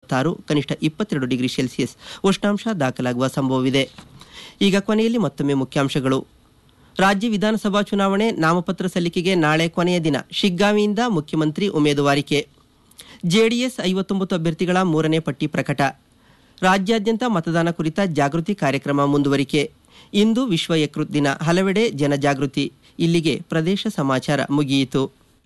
ಇಪ್ಪತ್ತಾರು ಕನಿಷ್ಠ ಇಪ್ಪತ್ತೆರಡು ಡಿಗ್ರಿ ಸೆಲ್ಸಿಯಸ್ ಉಷ್ಣಾಂಶ ದಾಖಲಾಗುವ ಸಂಭವವಿದೆ ಈಗ ಕೊನೆಯಲ್ಲಿ ಮತ್ತೊಮ್ಮೆ ಮುಖ್ಯಾಂಶಗಳು ರಾಜ್ಯ ವಿಧಾನಸಭಾ ಚುನಾವಣೆ ನಾಮಪತ್ರ ಸಲ್ಲಿಕೆಗೆ ನಾಳೆ ಕೊನೆಯ ದಿನ ಶಿಗ್ಗಾವಿಯಿಂದ ಮುಖ್ಯಮಂತ್ರಿ ಉಮೇದುವಾರಿಕೆ ಜೆಡಿಎಸ್ ಐವತ್ತೊಂಬತ್ತು ಅಭ್ಯರ್ಥಿಗಳ ಮೂರನೇ ಪಟ್ಟಿ ಪ್ರಕಟ ರಾಜ್ಯಾದ್ಯಂತ ಮತದಾನ ಕುರಿತ ಜಾಗೃತಿ ಕಾರ್ಯಕ್ರಮ ಮುಂದುವರಿಕೆ ಇಂದು ವಿಶ್ವ ಯಕೃತ್ ದಿನ ಹಲವೆಡೆ ಜನಜಾಗೃತಿ ಇಲ್ಲಿಗೆ ಪ್ರದೇಶ ಸಮಾಚಾರ ಮುಗಿಯಿತು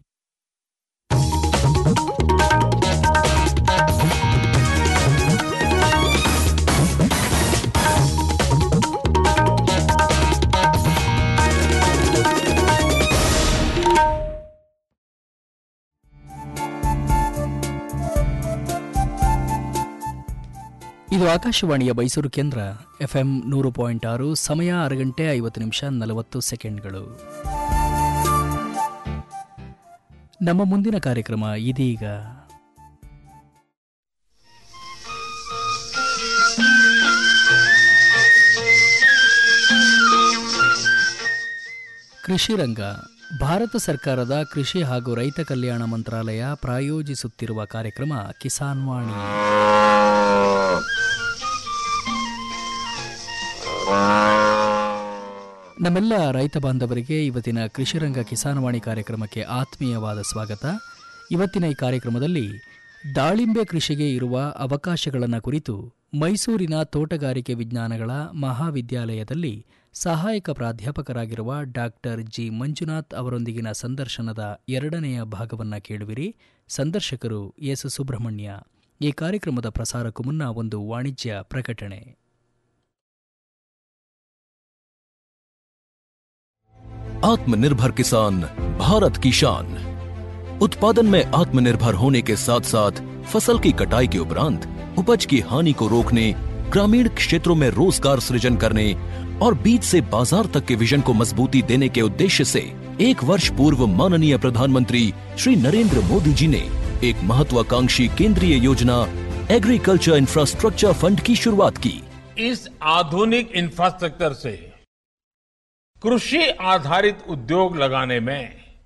ಇದು ಆಕಾಶವಾಣಿಯ ಮೈಸೂರು ಕೇಂದ್ರ ಎಫ್ಎಂ ನೂರು ಪಾಯಿಂಟ್ ಆರು ಸಮಯ ಆರು ಗಂಟೆ ಐವತ್ತು ನಿಮಿಷ ನಲವತ್ತು ಸೆಕೆಂಡ್ಗಳು ನಮ್ಮ ಮುಂದಿನ ಕಾರ್ಯಕ್ರಮ ಇದೀಗ ಕೃಷಿ ರಂಗ ಭಾರತ ಸರ್ಕಾರದ ಕೃಷಿ ಹಾಗೂ ರೈತ ಕಲ್ಯಾಣ ಮಂತ್ರಾಲಯ ಪ್ರಾಯೋಜಿಸುತ್ತಿರುವ ಕಾರ್ಯಕ್ರಮ ಕಿಸಾನ್ ವಾಣಿ ನಮ್ಮೆಲ್ಲ ರೈತ ಬಾಂಧವರಿಗೆ ಇವತ್ತಿನ ಕೃಷಿರಂಗ ಕಿಸಾನವಾಣಿ ಕಾರ್ಯಕ್ರಮಕ್ಕೆ ಆತ್ಮೀಯವಾದ ಸ್ವಾಗತ ಇವತ್ತಿನ ಈ ಕಾರ್ಯಕ್ರಮದಲ್ಲಿ ದಾಳಿಂಬೆ ಕೃಷಿಗೆ ಇರುವ ಅವಕಾಶಗಳನ್ನು ಕುರಿತು ಮೈಸೂರಿನ ತೋಟಗಾರಿಕೆ ವಿಜ್ಞಾನಗಳ ಮಹಾವಿದ್ಯಾಲಯದಲ್ಲಿ ಸಹಾಯಕ ಪ್ರಾಧ್ಯಾಪಕರಾಗಿರುವ ಡಾಕ್ಟರ್ ಜಿ ಮಂಜುನಾಥ್ ಅವರೊಂದಿಗಿನ ಸಂದರ್ಶನದ ಎರಡನೆಯ ಭಾಗವನ್ನು ಕೇಳುವಿರಿ ಸಂದರ್ಶಕರು ಎಸ್ ಸುಬ್ರಹ್ಮಣ್ಯ ಈ ಕಾರ್ಯಕ್ರಮದ ಪ್ರಸಾರಕ್ಕೂ ಮುನ್ನ ಒಂದು ವಾಣಿಜ್ಯ ಪ್ರಕಟಣೆ आत्मनिर्भर किसान भारत की शान उत्पादन में आत्मनिर्भर होने के साथ साथ फसल की कटाई के उपरांत उपज की हानि को रोकने ग्रामीण क्षेत्रों में रोजगार सृजन करने और बीज से बाजार तक के विजन को मजबूती देने के उद्देश्य से एक वर्ष पूर्व माननीय प्रधानमंत्री श्री नरेंद्र मोदी जी ने एक महत्वाकांक्षी केंद्रीय योजना एग्रीकल्चर इंफ्रास्ट्रक्चर फंड की शुरुआत की इस आधुनिक इंफ्रास्ट्रक्चर से कृषि आधारित उद्योग लगाने में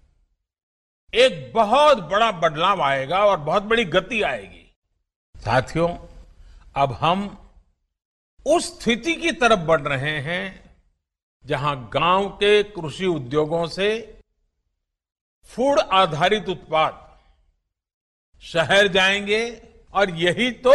एक बहुत बड़ा बदलाव आएगा और बहुत बड़ी गति आएगी साथियों अब हम उस स्थिति की तरफ बढ़ रहे हैं जहां गांव के कृषि उद्योगों से फूड आधारित उत्पाद शहर जाएंगे और यही तो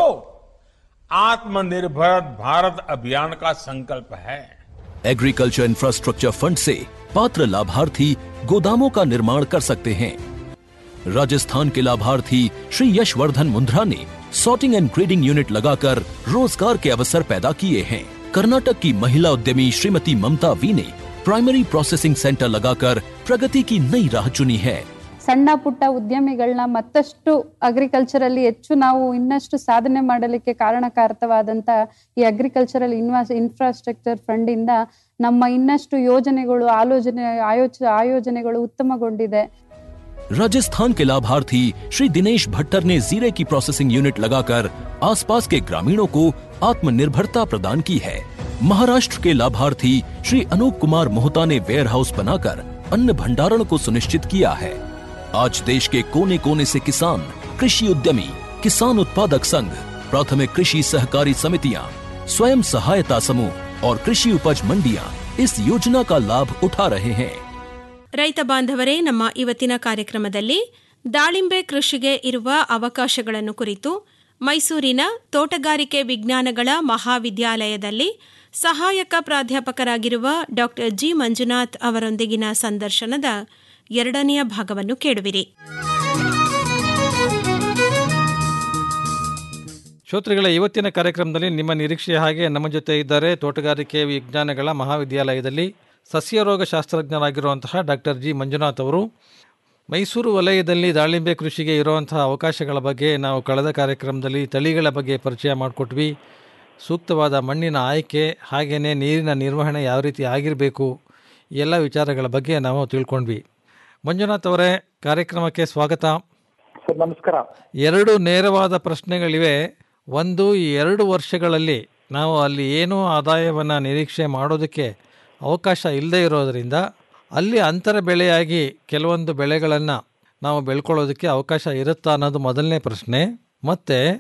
आत्मनिर्भर भारत अभियान का संकल्प है एग्रीकल्चर इंफ्रास्ट्रक्चर फंड से पात्र लाभार्थी गोदामों का निर्माण कर सकते हैं राजस्थान के लाभार्थी श्री यशवर्धन मुंद्रा ने सॉर्टिंग एंड ग्रेडिंग यूनिट लगाकर रोजगार के अवसर पैदा किए हैं कर्नाटक की महिला उद्यमी श्रीमती ममता वी ने प्राइमरी प्रोसेसिंग सेंटर लगाकर प्रगति की नई राह चुनी है ಸಣ್ಣ ಪುಟ್ಟ ಉದ್ಯಮಿಗಳನ್ನ ಮತ್ತಷ್ಟು ಅಗ್ರಿಕಲ್ಚರಲ್ಲಿ ಹೆಚ್ಚು ನಾವು ಇನ್ನಷ್ಟು ಸಾಧನೆ ಮಾಡಲಿಕ್ಕೆ ಕಾರಣಕಾರಕವಾದಂತ ಈ ಅಗ್ರಿಕಲ್ಚರಲ್ ಇನ್ವಾಸ್ ಇನ್ಫ್ರಾಸ್ಟ್ರಕ್ಚರ್ ಫಂಡ್ ಇಂದ ನಮ್ಮ ಇನ್ನಷ್ಟು ಯೋಜನೆಗಳು ಆಲೋಚನೆ ಆಯೋಚ ಆಯೋಜನೆಗಳು ಉತ್ತಮಗೊಂಡಿದೆ राजस्थान के लाभार्थी श्री दिनेश भट्टर ने जीरे की प्रोसेसिंग यूनिट लगाकर आसपास के ग्रामीणों को आत्मनिर्भरता प्रदान की है महाराष्ट्र के लाभार्थी श्री अनूप कुमार मोहता ने वेयर हाउस बनाकर अन्न भंडारण को सुनिश्चित किया है आज देश के कोने कोने से किसान कृषि उद्यमी किसान उत्पादक संघ प्राथमिक कृषि सहकारी समितियां स्वयं सहायता समूह और कृषि उपज मंडियां इस योजना का लाभ उठा रहे हैं ರೈತ ಬಾಂಧವರೇ ನಮ್ಮ ಇವತ್ತಿನ ಕಾರ್ಯಕ್ರಮದಲ್ಲಿ ದಾಳಿಂಬೆ ಕೃಷಿಗೆ ಇರುವ ಅವಕಾಶಗಳನ್ನು ಕುರಿತು ಮೈಸೂರಿನ ತೋಟಗಾರಿಕೆ ವಿಜ್ಞಾನಗಳ ಮಹಾವಿದ್ಯಾಲಯದಲ್ಲಿ ಸಹಾಯಕ ಪ್ರಾಧ್ಯಾಪಕರಾಗಿರುವ ಡಾ ಜಿ ಮಂಜುನಾಥ್ ಅವರೊಂದಿಗಿನ ಸಂದರ್ಶನದ ಎರಡನೆಯ ಭಾಗವನ್ನು ಕೇಳುವಿರಿ ಶ್ರೋತೃಗಳ ಇವತ್ತಿನ ಕಾರ್ಯಕ್ರಮದಲ್ಲಿ ನಿಮ್ಮ ನಿರೀಕ್ಷೆಯ ಹಾಗೆ ನಮ್ಮ ಜೊತೆ ಇದ್ದಾರೆ ತೋಟಗಾರಿಕೆ ವಿಜ್ಞಾನಗಳ ಮಹಾವಿದ್ಯಾಲಯದಲ್ಲಿ ಸಸ್ಯರೋಗ ಶಾಸ್ತ್ರಜ್ಞರಾಗಿರುವಂತಹ ಡಾಕ್ಟರ್ ಜಿ ಮಂಜುನಾಥ್ ಅವರು ಮೈಸೂರು ವಲಯದಲ್ಲಿ ದಾಳಿಂಬೆ ಕೃಷಿಗೆ ಇರುವಂತಹ ಅವಕಾಶಗಳ ಬಗ್ಗೆ ನಾವು ಕಳೆದ ಕಾರ್ಯಕ್ರಮದಲ್ಲಿ ತಳಿಗಳ ಬಗ್ಗೆ ಪರಿಚಯ ಮಾಡಿಕೊಟ್ವಿ ಸೂಕ್ತವಾದ ಮಣ್ಣಿನ ಆಯ್ಕೆ ಹಾಗೆಯೇ ನೀರಿನ ನಿರ್ವಹಣೆ ಯಾವ ರೀತಿ ಆಗಿರಬೇಕು ಈ ಎಲ್ಲ ವಿಚಾರಗಳ ಬಗ್ಗೆ ನಾವು ತಿಳ್ಕೊಂಡ್ವಿ ಮಂಜುನಾಥ್ ಅವರೇ ಕಾರ್ಯಕ್ರಮಕ್ಕೆ ಸ್ವಾಗತ ಸರ್ ನಮಸ್ಕಾರ ಎರಡು ನೇರವಾದ ಪ್ರಶ್ನೆಗಳಿವೆ ಒಂದು ಈ ಎರಡು ವರ್ಷಗಳಲ್ಲಿ ನಾವು ಅಲ್ಲಿ ಏನೂ ಆದಾಯವನ್ನು ನಿರೀಕ್ಷೆ ಮಾಡೋದಕ್ಕೆ ಅವಕಾಶ ಇಲ್ಲದೆ ಇರೋದರಿಂದ ಅಲ್ಲಿ ಅಂತರ ಬೆಳೆಯಾಗಿ ಕೆಲವೊಂದು ಬೆಳೆಗಳನ್ನು ನಾವು ಬೆಳ್ಕೊಳ್ಳೋದಕ್ಕೆ ಅವಕಾಶ ಇರುತ್ತಾ ಅನ್ನೋದು ಮೊದಲನೇ ಪ್ರಶ್ನೆ ಮತ್ತು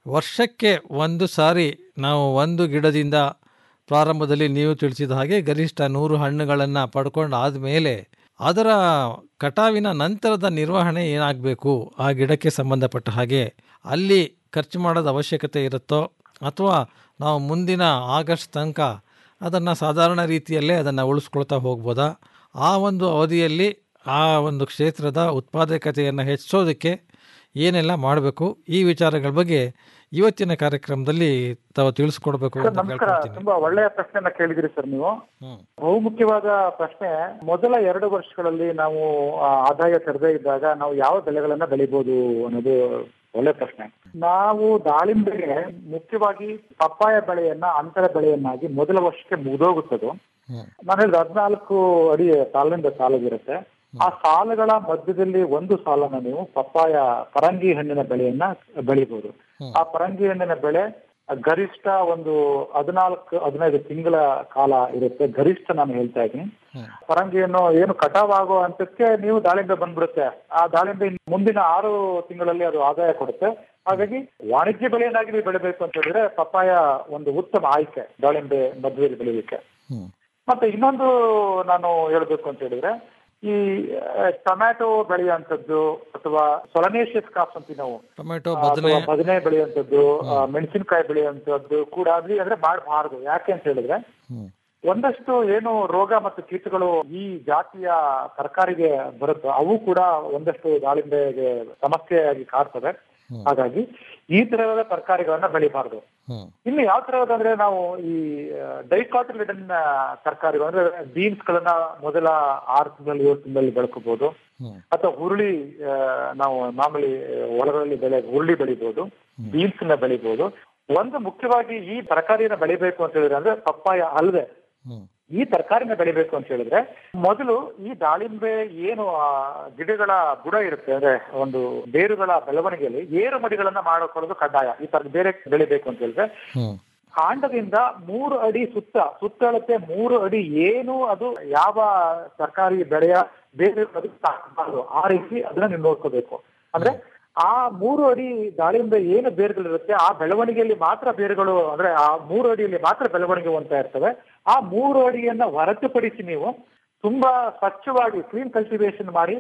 ವರ್ಷಕ್ಕೆ ಒಂದು ಸಾರಿ ನಾವು ಒಂದು ಗಿಡದಿಂದ ಪ್ರಾರಂಭದಲ್ಲಿ ನೀವು ತಿಳಿಸಿದ ಹಾಗೆ ಗರಿಷ್ಠ ನೂರು ಹಣ್ಣುಗಳನ್ನು ಪಡ್ಕೊಂಡು ಆದಮೇಲೆ ಅದರ ಕಟಾವಿನ ನಂತರದ ನಿರ್ವಹಣೆ ಏನಾಗಬೇಕು ಆ ಗಿಡಕ್ಕೆ ಸಂಬಂಧಪಟ್ಟ ಹಾಗೆ ಅಲ್ಲಿ ಖರ್ಚು ಮಾಡೋದು ಅವಶ್ಯಕತೆ ಇರುತ್ತೋ ಅಥವಾ ನಾವು ಮುಂದಿನ ಆಗಸ್ಟ್ ತನಕ ಅದನ್ನು ಸಾಧಾರಣ ರೀತಿಯಲ್ಲೇ ಅದನ್ನು ಉಳಿಸ್ಕೊಳ್ತಾ ಹೋಗ್ಬೋದಾ ಆ ಒಂದು ಅವಧಿಯಲ್ಲಿ ಆ ಒಂದು ಕ್ಷೇತ್ರದ ಉತ್ಪಾದಕತೆಯನ್ನು ಹೆಚ್ಚಿಸೋದಕ್ಕೆ ಏನೆಲ್ಲ ಮಾಡಬೇಕು ಈ ವಿಚಾರಗಳ ಬಗ್ಗೆ ಇವತ್ತಿನ ಕಾರ್ಯಕ್ರಮದಲ್ಲಿ ತಾವು ತಿಳಿಸ್ಕೊಡ್ಬೇಕು ಸರ್ ಅಂತ ನಮಸ್ಕಾರ ಕೇಳ್ಕೊಳ್ತೀನಿ ತುಂಬಾ ಒಳ್ಳೆಯ ಪ್ರಶ್ನೆಯನ್ನ ಕೇಳಿದಿರಿ ಸರ್ ನೀವು ಹ್ಮ್. ಬಹುಮುಖ್ಯವಾದ ಪ್ರಶ್ನೆ ಮೊದಲ ಎರಡು ವರ್ಷಗಳಲ್ಲಿ ನಾವು ಆ, ಆದಾಯ ತೆರೆದೇ ಇದ್ದಾಗ ನಾವು ಯಾವ ಬೆಳೆಗಳನ್ನ ಬೆಳಿಬಹುದು ಅನ್ನೋದು ಒಳ್ಳೆ ಪ್ರಶ್ನೆ ನಾವು ದಾಳಿಂಬೆಗೆ ಮುಖ್ಯವಾಗಿ ಪಪ್ಪಾಯ ಬೆಳೆಯನ್ನ ಅಂತರ ಬೆಳೆಯನ್ನಾಗಿ ಮೊದಲ ವರ್ಷಕ್ಕೆ ಮುಗಿದೋಗುತ್ತದು ಹ್ಮ್. ನಾನು ಹೇಳಿದ ಹದಿನಾಲ್ಕು ಅಡಿ ಸಾಲಿಂದ ಸಾಲವಿರುತ್ತೆ ಆ ಸಾಲುಗಳ ಮಧ್ಯದಲ್ಲಿ ಒಂದು ಸಾಲನ್ನ ನೀವು ಪಪ್ಪಾಯ ಪರಂಗಿ ಹಣ್ಣಿನ ಬೆಳೆಯನ್ನ ಬೆಳಿಬಹುದು ಆ ಪರಂಗಿ ಹಣ್ಣಿನ ಬೆಳೆ ಗರಿಷ್ಠ ಒಂದು ಹದಿನಾಲ್ಕು ಹದಿನೈದು ತಿಂಗಳ ಕಾಲ ಇರುತ್ತೆ ಗರಿಷ್ಠ ನಾನು ಹೇಳ್ತಾ ಇದ್ದೀನಿ ಪರಂಗಿಯನ್ನು ಏನು ಕಟಾವ್ ಆಗೋ ಹಂತಕ್ಕೆ ನೀವು ದಾಳಿಂಬೆ ಬಂದ್ಬಿಡುತ್ತೆ ಆ ದಾಳಿಂಬೆ ಇನ್ನು ಮುಂದಿನ ಆರು ತಿಂಗಳಲ್ಲಿ ಅದು ಆದಾಯ ಕೊಡುತ್ತೆ ಹಾಗಾಗಿ ವಾಣಿಜ್ಯ ಬೆಳೆಯನ್ನಾಗಿ ನೀವು ಬೆಳಿಬೇಕು ಅಂತ ಹೇಳಿದ್ರೆ ಪಪ್ಪಾಯ ಒಂದು ಉತ್ತಮ ಆಯ್ಕೆ ದಾಳಿಂಬೆ ಮಧ್ಯದಲ್ಲಿ ಬೆಳಿಲಿಕ್ಕೆ ಹ್ಮ್. ಮತ್ತೆ ಇನ್ನೊಂದು ನಾನು ಹೇಳ್ಬೇಕು ಅಂತ ಹೇಳಿದ್ರೆ ಈ ಆ, ಟೊಮ್ಯಾಟೊ ಬೆಳೆಯುವಂಥದ್ದು ಅಥವಾ ಸೊಲನೇಷಿಯಸ್ ಕ್ರಾಪ್ಸ್ ಅಂತೀವಿ ನಾವು ಟೊಮೆಟೊ ಆ, ಬದನೆ ಅಥವಾ ಬದನೆ ಬೆಳೆಯುವಂಥದ್ದು ಆ, ಮೆಣಸಿನಕಾಯಿ ಬೆಳೆಯುವಂಥದ್ದು ಕೂಡ ಅಲ್ಲಿ ಅಂದ್ರೆ ಮಾಡಬಾರದು ಯಾಕೆ ಅಂತ ಹೇಳಿದ್ರೆ ಹ್ಮ್. ಒಂದಷ್ಟು ಏನು ರೋಗ ಮತ್ತು ಕೀಟಗಳು ಈ ಜಾತಿಯ ತರಕಾರಿಗೆ ಬರುತ್ತೋ ಅವು ಕೂಡ ಒಂದಷ್ಟು ದಾಳಿಂಬೆಗೆ ಸಮಸ್ಯೆಯಾಗಿ ಕಾಡ್ತವೆ ಹಾಗಾಗಿ ಈ ತರಹದ ತರಕಾರಿಗಳನ್ನ ಬೆಳಿಬಾರ್ದು ಹ್ಮ್. ಇನ್ನು ಯಾವ ತರಹದಂದ್ರೆ ನಾವು ಈ ಡೈಕಾಟಿಲಿಡನ್ ತರಕಾರಿಗಳು ಅಂದ್ರೆ ಬೀನ್ಸ್ ಗಳನ್ನ ಮೊದಲ ಆರು ತಿಂಗಳಲ್ಲಿ ಏಳು ತಿಂಗಳಲ್ಲಿ ಬೆಳ್ಕೋಬಹುದು ಹ್ಮ್. ಅಥವಾ ಹುರುಳಿ ಆ, ನಾವು ಮಾಮೂಲಿ ಹೊಲಗಳಲ್ಲಿ ಬೆಳೆ ಹುರುಳಿ ಬೆಳಿಬಹುದು ಬೀನ್ಸ್ ನ ಬೆಳಿಬಹುದು ಒಂದು ಮುಖ್ಯವಾಗಿ ಈ ತರಕಾರಿನ ಬೆಳಿಬೇಕು ಅಂತ ಹೇಳಿದ್ರೆ ಅಂದ್ರೆ ಪಪ್ಪಾಯ ಅಲ್ಲದೆ ಹ್ಮ್. ಈ ತರಕಾರಿನ ಬೆಳಿಬೇಕು ಅಂತ ಹೇಳಿದ್ರೆ ಮೊದಲು ಈ ದಾಳಿಂಬೆ ಏನು ಆ ಗಿಡಗಳ ಬುಡ ಇರುತ್ತೆ ಅಂದ್ರೆ ಒಂದು ಬೇರುಗಳ ಬೆಳವಣಿಗೆಯಲ್ಲಿ ಏರು ಮಡಿಗಳನ್ನ ಮಾಡಿಕೊಳ್ಳೋದು ಕಡ್ಡಾಯ ಈ ತರ ಬೇರೆ ಬೆಳಿಬೇಕು ಅಂತ ಹೇಳಿದ್ರೆ ಹ್ಮ್. ಕಾಂಡದಿಂದ ಮೂರು ಅಡಿ ಸುತ್ತ ಸುತ್ತಳತೆ ಮೂರು ಅಡಿ ಏನು ಅದು ಯಾವ ತರಕಾರಿ ಬೆಳೆಯ ಬೇರೆ ಅದಕ್ಕೆ ತಾಕಬಾರ್ದು. ಆ ರೀತಿ ಅದನ್ನ ನೀವು ನೋಡ್ಕೋಬೇಕು ಅಂದ್ರೆ ಆ ಮೂರು ಅಡಿ ದಾಳಿಂಬೆ ಏನು ಬೇರುಗಳಿರುತ್ತೆ ಆ ಬೆಳವಣಿಗೆಯಲ್ಲಿ ಮಾತ್ರ ಬೇರುಗಳು ಅಂದ್ರೆ ಆ ಮೂರು ಅಡಿಯಲ್ಲಿ ಮಾತ್ರ ಬೆಳವಣಿಗೆ ಹೊಂದ್ತಾ ಇರ್ತವೆ ಆ ಮೂರು ಅಡಿಯನ್ನ ಹೊರತುಪಡಿಸಿ ನೀವು ತುಂಬಾ ಸ್ವಚ್ಛವಾಗಿ ಕ್ಲೀನ್ ಕಲ್ಟಿವೇಶನ್ ಮಾಡಿ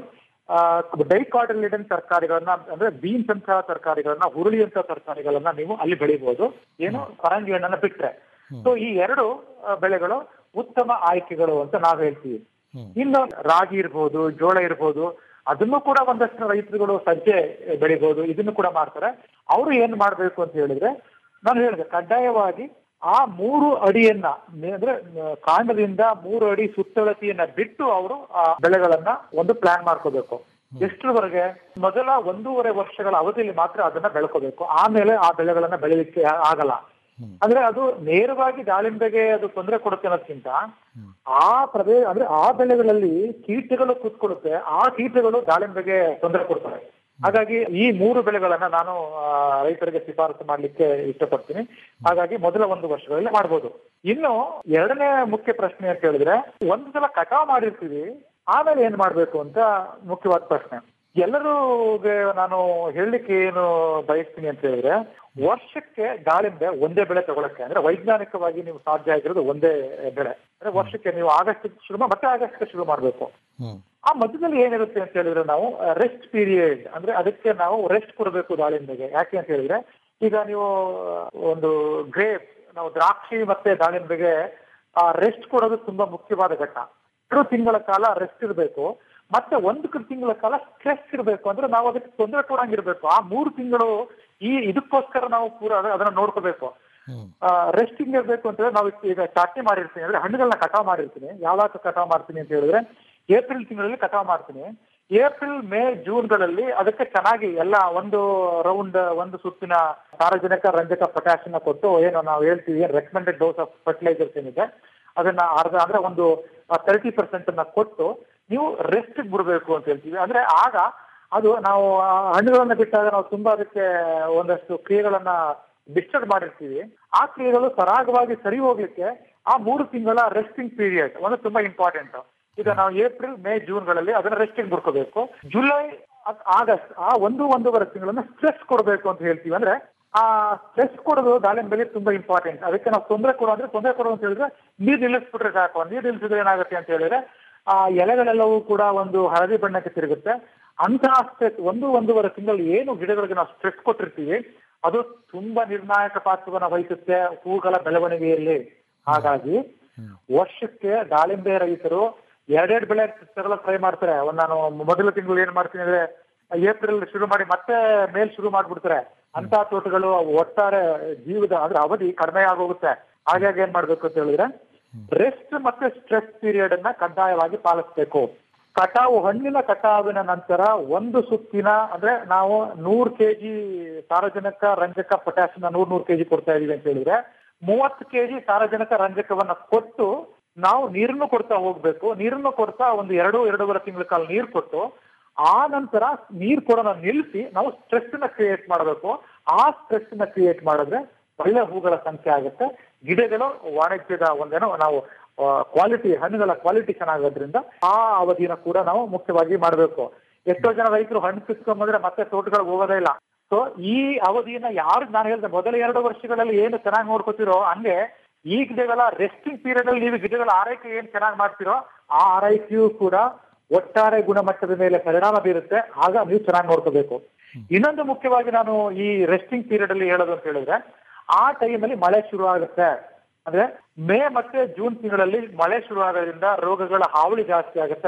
ಡೈಕಾಟಲಿಡನ್ ತರಕಾರಿಗಳನ್ನ ಅಂದ್ರೆ ಬೀನ್ಸ್ ಅಂತ ತರಕಾರಿಗಳನ್ನ ಹುರುಳಿ ಅಂತ ತರಕಾರಿಗಳನ್ನ ನೀವು ಅಲ್ಲಿ ಬೆಳಿಬಹುದು ಏನು ಪರಂಗಿ ಹಣ್ಣನ್ನ ಬಿಟ್ರೆ ಸೊ ಈ ಎರಡು ಆ, ಬೆಳೆಗಳು ಉತ್ತಮ ಆಯ್ಕೆಗಳು ಅಂತ ನಾವು ಹೇಳ್ತೀವಿ ಇನ್ನು ರಾಗಿ ಇರ್ಬೋದು ಜೋಳ ಇರ್ಬೋದು ಅದನ್ನು ಕೂಡ ಒಂದಷ್ಟು ರೈತರುಗಳು ಸಜ್ಜೆ ಬೆಳಿಬಹುದು ಇದನ್ನು ಕೂಡ ಮಾಡ್ತಾರೆ ಅವರು ಏನ್ ಮಾಡ್ಬೇಕು ಅಂತ ಹೇಳಿದ್ರೆ ನಾನು ಹೇಳಿದೆ ಕಡ್ಡಾಯವಾಗಿ ಆ ಮೂರು ಅಡಿಯನ್ನ ನೆ- ಅಂದ್ರೆ ಆ, ಕಾಂಡದಿಂದ ಮೂರು ಅಡಿ ಸುತ್ತಳತೆಯನ್ನ ಬಿಟ್ಟು ಅವರು ಆ ಬೆಳೆಗಳನ್ನ ಒಂದು ಪ್ಲಾನ್ ಮಾಡ್ಕೋಬೇಕು ಎಷ್ಟರವರೆಗೆ ಮೊದಲ ಒಂದೂವರೆ ವರ್ಷಗಳ ಅವಧಿಯಲ್ಲಿ ಮಾತ್ರ ಅದನ್ನ ಬೆಳ್ಕೋಬೇಕು ಆಮೇಲೆ ಆ ಬೆಳೆಗಳನ್ನ ಬೆಳಿಲಿಕ್ಕೆ ಆ- ಆಗಲ್ಲ ಅಂದ್ರೆ ಅದು ನೇರವಾಗಿ ದಾಳಿಂಬೆಗೆ ಅದು ತೊಂದರೆ ಕೊಡುತ್ತೆ ಅನ್ನೋದಕ್ಕಿಂತ ಆ ಪ್ರದೇಶ ಅಂದ್ರೆ ಆ ಬೆಳೆಗಳಲ್ಲಿ ಕೀಟಗಳು ಕೂತ್ಕೊಳ್ಳುತ್ತೆ ಆ ಕೀಟಗಳು ದಾಳಿಂಬೆಗೆ ತೊಂದರೆ ಕೊಡ್ತವೆ ಹಾಗಾಗಿ ಈ ಮೂರು ಬೆಳೆಗಳನ್ನ ನಾನು ಆ, ರೈತರಿಗೆ ಶಿಫಾರಸು ಮಾಡ್ಲಿಕ್ಕೆ ಇಷ್ಟಪಡ್ತೀನಿ ಹಾಗಾಗಿ ಮೊದಲ ಒಂದು ವರ್ಷಗಳಲ್ಲಿ ಮಾಡ್ಬೋದು ಇನ್ನು ಎರಡನೇ ಮುಖ್ಯ ಪ್ರಶ್ನೆ ಅಂತ ಹೇಳಿದ್ರೆ ಒಂದು ಸಲ ಕಟಾವ್ ಮಾಡಿರ್ತೀವಿ ಆಮೇಲೆ ಏನ್ ಮಾಡ್ಬೇಕು ಅಂತ ಮುಖ್ಯವಾದ ಪ್ರಶ್ನೆ ಎಲ್ಲರಿಗೆ ನಾನು ಹೇಳಲಿಕ್ಕೆ ಏನು ಬಯಸ್ತೀನಿ ಅಂತ ಹೇಳಿದ್ರೆ ವರ್ಷಕ್ಕೆ ದಾಳಿಂಬೆ ಒಂದೇ ಬೆಳೆ ತಗೊಳಕ್ಕೆ ಅಂದ್ರೆ ವೈಜ್ಞಾನಿಕವಾಗಿ ನೀವು ಸಾಧ್ಯ ಆಗಿರೋದು ಒಂದೇ ಬೆಳೆ ಅಂದ್ರೆ ವರ್ಷಕ್ಕೆ ನೀವು ಆಗಸ್ಟ್ ಶುರು ಮಾ- ಮತ್ತೆ ಆಗಸ್ಟ್ ಶುರು ಮಾಡ್ಬೇಕು ಹ್ಮ್. ಆ ಮಧ್ಯದಲ್ಲಿ ಏನಿರುತ್ತೆ ಅಂತ ಹೇಳಿದ್ರೆ ನಾವು ರೆಸ್ಟ್ ಪೀರಿಯಡ್ ಅಂದ್ರೆ ಅದಕ್ಕೆ ನಾವು ರೆಸ್ಟ್ ಕೊಡಬೇಕು ದಾಳಿಂಬೆಗೆ ಯಾಕೆ ಅಂತ ಹೇಳಿದ್ರೆ ಈಗ ನೀವು ಒಂದು ಗ್ರೇಪ್ ನಾವು ದ್ರಾಕ್ಷಿ ಮತ್ತೆ ದಾಳಿಂಬೆಗೆ ಆ ರೆಸ್ಟ್ ಕೊಡೋದು ತುಂಬಾ ಮುಖ್ಯವಾದ ಘಟ್ಟ ಎರಡು ತಿಂಗಳ ಕಾಲ ರೆಸ್ಟ್ ಇರಬೇಕು ಮತ್ತೆ ಒಂದು ಕ- ತಿಂಗಳ ಕಾಲ ಸ್ಟ್ರೆಸ್ ಇರಬೇಕು ಅಂದ್ರೆ ನಾವು ಅದಕ್ಕೆ ತೊಂದರೆ ಕೊಡಂಗಿರ್ಬೇಕು ಆ ಮೂರು ತಿಂಗಳು ಈ ಇದಕ್ಕೋಸ್ಕರ ನಾವು ಪೂರ ಅದ- ಅದನ್ನ ನೋಡ್ಕೋಬೇಕು ರೆಸ್ಟಿಂಗ್ ಇರ್ಬೇಕು ಅಂತ ಹೇಳಿದ್ರೆ ನಾವು ಈಗ ಚಾಟ್ನಿ ಮಾಡಿರ್ತೀನಿ ಅಂದ್ರೆ ಹಣ್ಣುಗಳನ್ನ ಕಟಾವ್ ಮಾಡಿರ್ತೀನಿ ಯಾವಾಗ ಕಟಾವ್ ಮಾಡ್ತೀನಿ ಅಂತ ಹೇಳಿದ್ರೆ ಏಪ್ರಿಲ್ ತಿಂಗಳಲ್ಲಿ ಕಟಾವ್ ಮಾಡ್ತೀನಿ ಏಪ್ರಿಲ್ ಮೇ ಜೂನ್ಗಳಲ್ಲಿ ಅದಕ್ಕೆ ಚೆನ್ನಾಗಿ ಎಲ್ಲ ಒಂದು ರೌಂಡ್ ಒಂದು ಸುತ್ತಿನ ಸಾರಜನಕ ರಂಜಕ ಪೊಟ್ಯಾಷಿಯಂ ಕೊಟ್ಟು ಏನು ನಾವು ಹೇಳ್ತೀವಿ ಏನ್ ರೆಕಮೆಂಡೆಡ್ ಡೋಸ್ ಆಫ್ ಫರ್ಟಿಲೈಸರ್ಸ್ ಏನಿದೆ ಅದನ್ನ ಅರ್ಧ ಅಂದ್ರೆ ಒಂದು ತರ್ಟಿ ಪರ್ಸೆಂಟ್ ಅನ್ನ ಕೊಟ್ಟು ನೀವು ರೆಸ್ಟ್ ಬಿಡಬೇಕು ಅಂತ ಹೇಳ್ತೀವಿ ಅಂದ್ರೆ ಆಗ ಅದು ನಾವು ಆ ಹಣ್ಣುಗಳನ್ನ ಬಿಟ್ಟಾಗ ನಾವು ತುಂಬಾ ಅದಕ್ಕೆ ಒಂದಷ್ಟು ಕ್ರಿಯೆಗಳನ್ನ ಡಿಸ್ಟರ್ಬ್ ಮಾಡಿರ್ತೀವಿ ಆ ಕ್ರಿಯೆಗಳು ಸರಾಗವಾಗಿ ಸರಿ ಹೋಗ್ಲಿಕ್ಕೆ ಆ ಮೂರು ತಿಂಗಳ ರೆಸ್ಟಿಂಗ್ ಪೀರಿಯಡ್ ಒಂದು ತುಂಬಾ ಇಂಪಾರ್ಟೆಂಟ್ ಈಗ ನಾವು ಏಪ್ರಿಲ್ ಮೇ ಜೂನ್ ಗಳಲ್ಲಿ ಅದನ್ನ ರೆಸ್ಟಿಂಗ್ ಬಿಡ್ಕೋಬೇಕು ಜುಲೈ ಅದ್- ಆಗಸ್ಟ್ ಆ ಒಂದು ಒಂದೂವರೆ ತಿಂಗಳನ್ನ ಸ್ಟ್ರೆಸ್ ಕೊಡಬೇಕು ಅಂತ ಹೇಳ್ತೀವಿ ಅಂದ್ರೆ ಆ ಸ್ಟ್ರೆಸ್ ಕೊಡೋದು ದಾಳಿಂಬೆಗೆ ತುಂಬಾ ಇಂಪಾರ್ಟೆಂಟ್ ಅದಕ್ಕೆ ನಾವು ತೊಂದರೆ ಕೊಡೋ ಅಂದ್ರೆ ತೊಂದರೆ ಕೊಡೋದು ಅಂತ ಹೇಳಿದ್ರೆ ನೀರ್ ನಿಲ್ಲಿಸ್ಬಿಟ್ರೆ ಸಾಕು ನೀರ್ ನಿಲ್ಲಿಸಿದ್ರೆ ಏನಾಗುತ್ತೆ ಅಂತ ಹೇಳಿದ್ರೆ ಆ ಎಲೆಗಳೆಲ್ಲವೂ ಕೂಡ ಒಂದು ಹಳದಿ ಬಣ್ಣಕ್ಕೆ ತಿರುಗುತ್ತೆ ಅಂತಹ ಸ್ಟ್ರೆಸ್ ಒಂದು ಒಂದೂವರೆ ತಿಂಗಳು ಏನು ಗಿಡಗಳಿಗೆ ನಾವು ಸ್ಟ್ರೆಸ್ ಕೊಟ್ಟಿರ್ತೀವಿ ಅದು ತುಂಬಾ ನಿರ್ಣಾಯಕ ಪಾತ್ರವನ್ನ ವಹಿಸುತ್ತೆ ಹೂಗಳ ಬೆಳವಣಿಗೆಯಲ್ಲಿ ಹಾಗಾಗಿ ವರ್ಷಕ್ಕೆ ದಾಳಿಂಬೆ ರೈತರು ಎರಡೆರಡು ಬೆಳೆ ತಗೊಳ್ಳೋ ಟ್ರೈ ಮಾಡ್ತಾರೆ ಒಂದ್ ನಾನು ಮೊದಲ ತಿಂಗಳು ಏನ್ ಮಾಡ್ತೀನಿ ಅಂದ್ರೆ ಏಪ್ರಿಲ್ ಶುರು ಮಾಡಿ ಮತ್ತೆ ಮೇಲ್ ಶುರು ಮಾಡ್ಬಿಡ್ತಾರೆ ಅಂತ ತೋಟಗಳು ಒಟ್ಟಾರೆ ಜೀವದ ಅದ್ರ ಅವಧಿ ಕಡಿಮೆ ಆಗೋಗುತ್ತೆ ಹಾಗಾಗಿ ಏನ್ ಮಾಡ್ಬೇಕು ಅಂತ ಹೇಳಿದ್ರೆ ರೆಸ್ಟ್ ಮತ್ತೆ ಸ್ಟ್ರೆಸ್ ಪೀರಿಯಡ್ ಅನ್ನ ಕಡ್ಡಾಯವಾಗಿ ಪಾಲಿಸ್ಬೇಕು ಕಟಾವು ಹಣ್ಣಿನ ಕಟಾವಿನ ನಂತರ ಒಂದು ಸುತ್ತಿನ ಅಂದ್ರೆ ನಾವು ನೂರ್ ಕೆಜಿ ಸಾರಜನಕ ರಂಜಕ ಪೊಟ್ಯಾಸಿಯಂ ನೂರ್ ನೂರ್ ಕೆಜಿ ಕೊಡ್ತಾ ಇದೀವಿ ಅಂತ ಹೇಳಿದ್ರೆ ಮೂವತ್ತು ಕೆಜಿ ಸಾರಜನಕ ರಂಜಕವನ್ನ ಕೊಟ್ಟು ನಾವು ನೀರನ್ನು ಕೊಡ್ತಾ ಹೋಗ್ಬೇಕು ನೀರನ್ನು ಕೊಡ್ತಾ ಒಂದು ಎರಡು ಎರಡೂವರೆ ತಿಂಗಳ ಕಾಲ ನೀರು ಕೊಟ್ಟು ಆ ನಂತರ ನೀರ್ ಕೊಡೋಣ ನಿಲ್ಲಿಸಿ ನಾವು ಸ್ಟ್ರೆಸ್ ನ ಕ್ರಿಯೇಟ್ ಮಾಡಬೇಕು ಆ ಸ್ಟ್ರೆಸ್ ನ ಕ್ರಿಯೇಟ್ ಮಾಡಿದ್ರೆ ಒಳ್ಳೆ ಹೂಗಳ ಸಂಖ್ಯೆ ಆಗುತ್ತೆ ಗಿಡಗಳು ವಾಣಿಜ್ಯದ ಒಂದೇನೋ ನಾವು ಕ್ವಾಲಿಟಿ ಹಣ್ಣುಗಳ ಕ್ವಾಲಿಟಿ ಚೆನ್ನಾಗೋದ್ರಿಂದ ಆ ಅವಧಿನ ಕೂಡ ನಾವು ಮುಖ್ಯವಾಗಿ ಮಾಡಬೇಕು ಎಷ್ಟೋ ಜನ ರೈತರು ಹಣ್ಣು ಕಿತ್ಕೊಂಡ್ಬಂದ್ರೆ ಮತ್ತೆ ತೋಟಗಳಿಗೆ ಹೋಗೋದೇ ಇಲ್ಲ ಸೊ ಈ ಅವಧಿನ ಯಾರು ನಾನು ಹೇಳಿದೆ ಮೊದಲ ಎರಡು ವರ್ಷಗಳಲ್ಲಿ ಏನು ಚೆನ್ನಾಗಿ ನೋಡ್ಕೋತಿರೋ ಹಂಗೆ ಈ ಗಿಡಗಳ ರೆಸ್ಟಿಂಗ್ ಪೀರಿಯಡ್ ಅಲ್ಲಿ ನೀವು ಗಿಡಗಳ ಆರೈಕೆ ಏನ್ ಚೆನ್ನಾಗಿ ಮಾಡ್ತಿರೋ ಆ ಆರೈಕೆಯೂ ಕೂಡ ಒಟ್ಟಾರೆ ಗುಣಮಟ್ಟದ ಮೇಲೆ ಪರಿಣಾಮ ಬೀರುತ್ತೆ ಆಗ ನೀವು ಚೆನ್ನಾಗಿ ನೋಡ್ಕೋಬೇಕು ಇನ್ನೊಂದು ಮುಖ್ಯವಾಗಿ ನಾನು ಈ ರೆಸ್ಟಿಂಗ್ ಪೀರಿಯಡ್ ಅಲ್ಲಿ ಹೇಳೋದು ಅಂತ ಹೇಳಿದ್ರೆ ಆ ಟೈಮಲ್ಲಿ ಮಳೆ ಶುರು ಆಗುತ್ತೆ ಅಂದ್ರೆ ಮೇ ಮತ್ತೆ ಜೂನ್ ತಿಂಗಳಲ್ಲಿ ಮಳೆ ಶುರು ಆಗೋದ್ರಿಂದ ರೋಗಗಳ ಹಾವಳಿ ಜಾಸ್ತಿ ಆಗುತ್ತೆ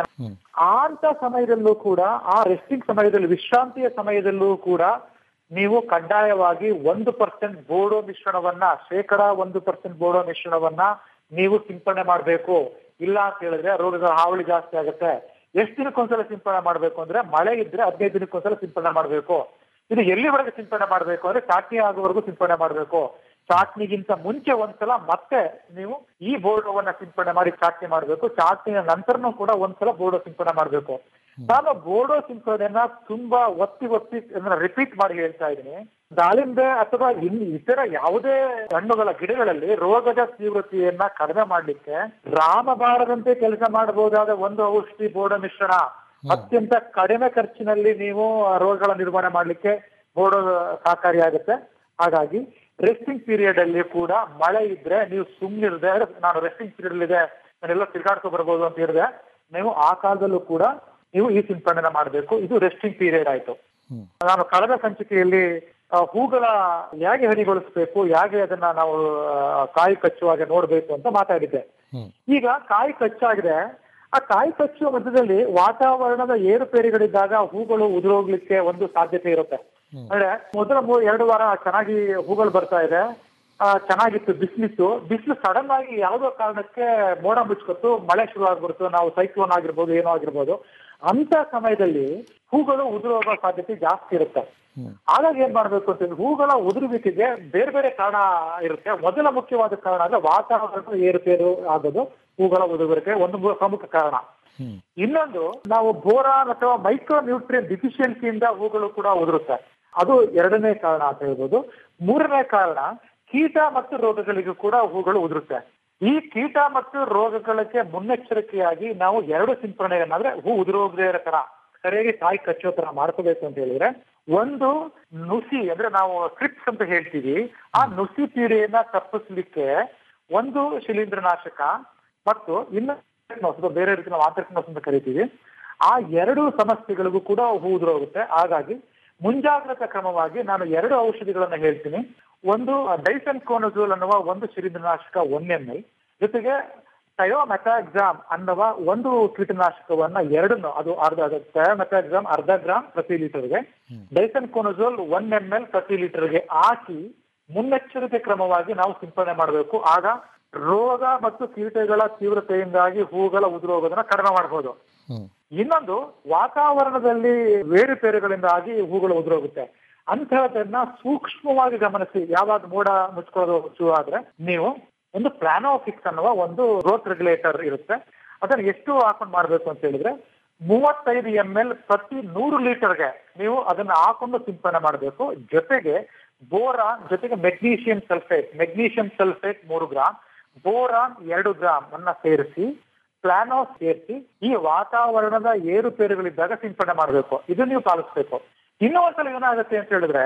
ಅಂತ ಸಮಯದಲ್ಲೂ ಕೂಡ ಆ ರೆಸ್ಟಿಂಗ್ ಸಮಯದಲ್ಲಿ ವಿಶ್ರಾಂತಿಯ ಸಮಯದಲ್ಲೂ ಕೂಡ ನೀವು ಕಡ್ಡಾಯವಾಗಿ ಒಂದು ಪರ್ಸೆಂಟ್ ಬೋಡೋ ಮಿಶ್ರಣವನ್ನ ಶೇಕಡ ಒಂದು ಪರ್ಸೆಂಟ್ ಬೋಡೋ ಮಿಶ್ರಣವನ್ನ ನೀವು ಸಿಂಪಡಣೆ ಮಾಡಬೇಕು ಇಲ್ಲ ಅಂತ ಹೇಳಿದ್ರೆ ರೋಗಗಳ ಹಾವಳಿ ಜಾಸ್ತಿ ಆಗುತ್ತೆ ಎಷ್ಟು ದಿನಕ್ಕೊಂದ್ಸಲ ಸಿಂಪಡಣೆ ಮಾಡಬೇಕು ಅಂದ್ರೆ ಮಳೆ ಇದ್ರೆ ಹದಿನೈದು ದಿನಕ್ಕೊಂದ್ಸಲ ಸಿಂಪಡಣೆ ಮಾಡಬೇಕು ಇದು ಎಲ್ಲಿವರೆಗೆ ಸಿಂಪಡಣೆ ಮಾಡಬೇಕು ಅಂದ್ರೆ ಚಾಟ್ನಿ ಆಗುವವರೆಗೂ ಸಿಂಪಡಣೆ ಮಾಡಬೇಕು ಚಾಟ್ನಿಗಿಂತ ಮುಂಚೆ ಒಂದ್ಸಲ ಮತ್ತೆ ನೀವು ಈ ಬೋರ್ಡೋವನ್ನ ಸಿಂಪಡಣೆ ಮಾಡಿ ಚಾಟ್ನಿ ಮಾಡಬೇಕು ಚಾಟ್ನಿಯ ನಂತರನೂ ಕೂಡ ಒಂದ್ಸಲ ಬೋರ್ಡೋ ಸಿಂಪಡಣೆ ಮಾಡಬೇಕು ನಾನು ಬೋರ್ಡೋ ಸಿಂಪಡಣೆಯನ್ನ ತುಂಬಾ ಒತ್ತಿ ಒತ್ತಿ ರಿಪೀಟ್ ಮಾಡಿ ಹೇಳ್ತಾ ಇದ್ದೀನಿ ದಾಳಿಂಬೆ ಅಥವಾ ಇನ್ ಇತರ ಯಾವುದೇ ಹಣ್ಣುಗಳ ಗಿಡಗಳಲ್ಲಿ ರೋಗದ ತೀವ್ರತೆಯನ್ನ ಕಡಿಮೆ ಮಾಡ್ಲಿಕ್ಕೆ ರಾಮಬಾರದಂತೆ ಕೆಲಸ ಮಾಡಬಹುದಾದ ಒಂದು ಔಷಧಿ ಬೋರ್ಡೋ ಮಿಶ್ರಣ ಅತ್ಯಂತ ಕಡಿಮೆ ಖರ್ಚಿನಲ್ಲಿ ನೀವು ರೋಗಗಳ ನಿರ್ವಹಣೆ ಮಾಡ್ಲಿಕ್ಕೆ ಬೋರ್ಡೋ ಸಹಕಾರಿಯಾಗುತ್ತೆ ಹಾಗಾಗಿ ರೆಸ್ಟಿಂಗ್ ಪೀರಿಯಡ್ ಅಲ್ಲಿ ಕೂಡ ಮಳೆ ಇದ್ರೆ ನೀವು ಸುಮ್ಮನಿರದೆ ನಾನು ರೆಸ್ಟಿಂಗ್ ಪೀರಿಯಡ್ ಇದೆ ನಾನೆಲ್ಲ ತಿರ್ಗಾಡ್ಕೊ ಬರ್ಬೋದು ಅಂತ ಹೇಳಿದ್ರೆ ನೀವು ಆ ಕಾಲದಲ್ಲೂ ಕೂಡ ನೀವು ಈ ಸಿಂಪಡಣೆ ಮಾಡಬೇಕು ಇದು ರೆಸ್ಟಿಂಗ್ ಪೀರಿಯಡ್ ಆಯ್ತು ನಾನು ಕಳೆದ ಸಂಚಿಕೆಯಲ್ಲಿ ಆ, ಹೂಗಳ ಹೇಗೆ ಹನಿಗೊಳಿಸ್ಬೇಕು ಹೇಗೆ ಅದನ್ನ ನಾವು ಆ, ಕಾಯಿ ಕಚ್ಚುವಾಗ ನೋಡ್ಬೇಕು ಅಂತ ಮಾತಾಡಿದ್ದೆ ಈಗ ಕಾಯಿ ಕಚ್ಚಾಗಿದೆ ಆ ಕಾಯಿ ಕಚ್ಚುವ ಮಧ್ಯದಲ್ಲಿ ವಾತಾವರಣದ ಏರುಪೇರುಗಳಿದ್ದಾಗ ಹೂಗಳು ಉದುರೋಗ್ಲಿಕ್ಕೆ ಒಂದು ಸಾಧ್ಯತೆ ಇರುತ್ತೆ ಅಂದ್ರೆ ಮೊದಲ ಮೂ- ಎರಡು ವಾರ ಚೆನ್ನಾಗಿ ಹೂಗಳು ಬರ್ತಾ ಇದೆ ಆ, ಚೆನ್ನಾಗಿತ್ತು ಬಿಸಿಲಿತ್ತು ಬಿಸಿಲು ಸಡನ್ ಆಗಿ ಯಾವುದೋ ಕಾರಣಕ್ಕೆ ಮೋಡ ಮುಚ್ಕೊತ್ತು ಮಳೆ ಶುರು ಆಗ್ಬಿಡ್ತು ನಾವು ಸೈಕ್ಲೋನ್ ಆಗಿರ್ಬೋದು ಏನೋ ಆಗಿರ್ಬೋದು ಅಂತ ಸಮಯದಲ್ಲಿ ಹೂಗಳು ಉದುರೋಗೋ ಸಾಧ್ಯತೆ ಜಾಸ್ತಿ ಇರುತ್ತೆ ಹಾಗಾಗಿ ಏನ್ ಮಾಡ್ಬೇಕು ಅಂತಂದ್ರೆ ಹೂಗಳ ಉದುರುವಿಕೆಗೆ ಬೇರೆ ಬೇರೆ ಕಾರಣ ಇರುತ್ತೆ ಮೊದಲ ಮುಖ್ಯವಾದ ಕಾರಣ ಅಂದ್ರೆ ವಾತಾವರಣ ಏರುಪೇರು ಆಗೋದು ಹೂಗಳ ಉದುರುವಿಕೆ ಒಂದು ಮು- ಪ್ರಮುಖ ಕಾರಣ ಇನ್ನೊಂದು ನಾವು ಬೋರಾನ್ ಅಥವಾ ಮೈಕ್ರೋ ನ್ಯೂಟ್ರಿಯನ್ ಡಿಫಿಷಿಯನ್ಸಿಯಿಂದ ಹೂಗಳು ಕೂಡ ಉದುರುತ್ತೆ ಅದು ಎರಡನೇ ಕಾರಣ ಅಂತ ಹೇಳ್ಬೋದು ಮೂರನೇ ಕಾರಣ ಕೀಟ ಮತ್ತು ರೋಗಗಳಿಗೂ ಕೂಡ ಹೂಗಳು ಉದುರುತ್ತೆ ಈ ಕೀಟ ಮತ್ತು ರೋಗಗಳಿಗೆ ಮುನ್ನೆಚ್ಚರಿಕೆಯಾಗಿ ನಾವು ಎರಡು ಸಿಂಪರಣೆಯನ್ನ ಅಂದ್ರೆ ಹೂ ಉದುರೋಗದೇ ಇರೋ ತರ ಸರಿಯಾಗಿ ಕಾಯಿ ಕಚ್ಚೋ ತರ ಮಾಡ್ಕೋಬೇಕು ಅಂತ ಹೇಳಿದ್ರೆ ಒಂದು ನುಸಿ ಅಂದ್ರೆ ನಾವು ಕ್ರಿಪ್ಸ್ ಅಂತ ಹೇಳ್ತೀವಿ ಆ ನುಸಿ ಪೀಡೆಯನ್ನ ತಪ್ಪಿಸ್ಲಿಕ್ಕೆ ಒಂದು ಶಿಲೀಂಧ್ರನಾಶಕ ಮತ್ತು ಇನ್ನು ಅಥವಾ ಬೇರೆ ರೀತಿ ನಾವು ಆಂತರಿಕ ಅಂತ ಕರಿತೀವಿ ಆ ಎರಡು ಸಮಸ್ಯೆಗಳಿಗೂ ಕೂಡ ಹೂ ಉದುರೋಗುತ್ತೆ ಹಾಗಾಗಿ ಮುಂಜಾಗ್ರತಾ ಕ್ರಮವಾಗಿ ನಾನು ಎರಡು ಔಷಧಿಗಳನ್ನ ಹೇಳ್ತೀನಿ ಒಂದು ಡೈಸನ್ ಕೋನಜೋಲ್ ಅನ್ನುವ ಒಂದು ಶಿಲೀಂಧ್ರನಾಶಕ ಒನ್ ಎಂ ಎಲ್ ಜೊತೆಗೆ ಥಯೋಮೆಥಾಕ್ಸಾಮ್ ಅನ್ನುವ ಒಂದು ಕೀಟನಾಶಕವನ್ನ ಎರಡನ್ನು ಅದು ಅರ್ಧ ಅದು ಥಯೋಮೆಥಾಕ್ಸಾಮ್ ಅರ್ಧ ಗ್ರಾಮ್ ಪ್ರತಿ ಲೀಟರ್ಗೆ ಡೈಸನ್ ಕೋನಜೋಲ್ ಒನ್ ಎಂ ಎಲ್ ಪ್ರತಿ ಲೀಟರ್ಗೆ ಹಾಕಿ ಮುನ್ನೆಚ್ಚರಿಕೆ ಕ್ರಮವಾಗಿ ನಾವು ಸಿಂಪಡಣೆ ಮಾಡಬೇಕು ಆಗ ರೋಗ ಮತ್ತು ಕೀಟಗಳ ತೀವ್ರತೆಯಿಂದಾಗಿ ಹೂಗಳ ಉದುರೋಗೋದನ್ನ ಕಡಿಮೆ ಮಾಡಬಹುದು ಇನ್ನೊಂದು ವಾತಾವರಣದಲ್ಲಿ ಬೇರುಪೇರುಗಳಿಂದಾಗಿ ಹೂಗಳು ಉದುರೋಗುತ್ತೆ ಅಂತಹದನ್ನ ಸೂಕ್ಷ್ಮವಾಗಿ ಗಮನಿಸಿ ಯಾವಾಗ ಮೋಡ ಮುಚ್ಕೊಳ್ಳೋದು ಶುರು ಆದ್ರೆ ನೀವು ಒಂದು ಪ್ಲಾನೋಫಿಕ್ಸ್ ಅನ್ನುವ ಒಂದು ಗ್ರೋತ್ ರೆಗ್ಯುಲೇಟರ್ ಇರುತ್ತೆ ಅದನ್ನ ಎಷ್ಟು ಹಾಕೊಂಡು ಮಾಡ್ಬೇಕು ಅಂತ ಹೇಳಿದ್ರೆ ಮೂವತ್ತೈದು ಎಂ ಎಲ್ ಪ್ರತಿ ನೂರು ಲೀಟರ್ಗೆ ನೀವು ಅದನ್ನ ಹಾಕೊಂಡು ಸಿಂಪಡಣೆ ಮಾಡಬೇಕು ಜೊತೆಗೆ ಬೋರಾನ್ ಜೊತೆಗೆ ಮೆಗ್ನೀಷಿಯಂ ಸಲ್ಫೇಟ್ ಮೆಗ್ನೀಷಿಯಂ ಸಲ್ಫೇಟ್ ಮೂರು ಗ್ರಾಮ್ ಬೋರಾನ್ ಎರಡು ಗ್ರಾಮ್ ಅನ್ನ ಸೇರಿಸಿ ಪ್ಲಾನೋ ಸೇರಿಸಿ ಈ ವಾತಾವರಣದ ಏರುಪೇರುಗಳಿದ್ದಾಗ ಸಿಂಪಡಣೆ ಮಾಡಬೇಕು ಇದು ನೀವು ಪಾಲಿಸ್ಬೇಕು ಇನ್ನೂ ಒಂದ್ಸಲ ಏನಾಗುತ್ತೆ ಅಂತ ಹೇಳಿದ್ರೆ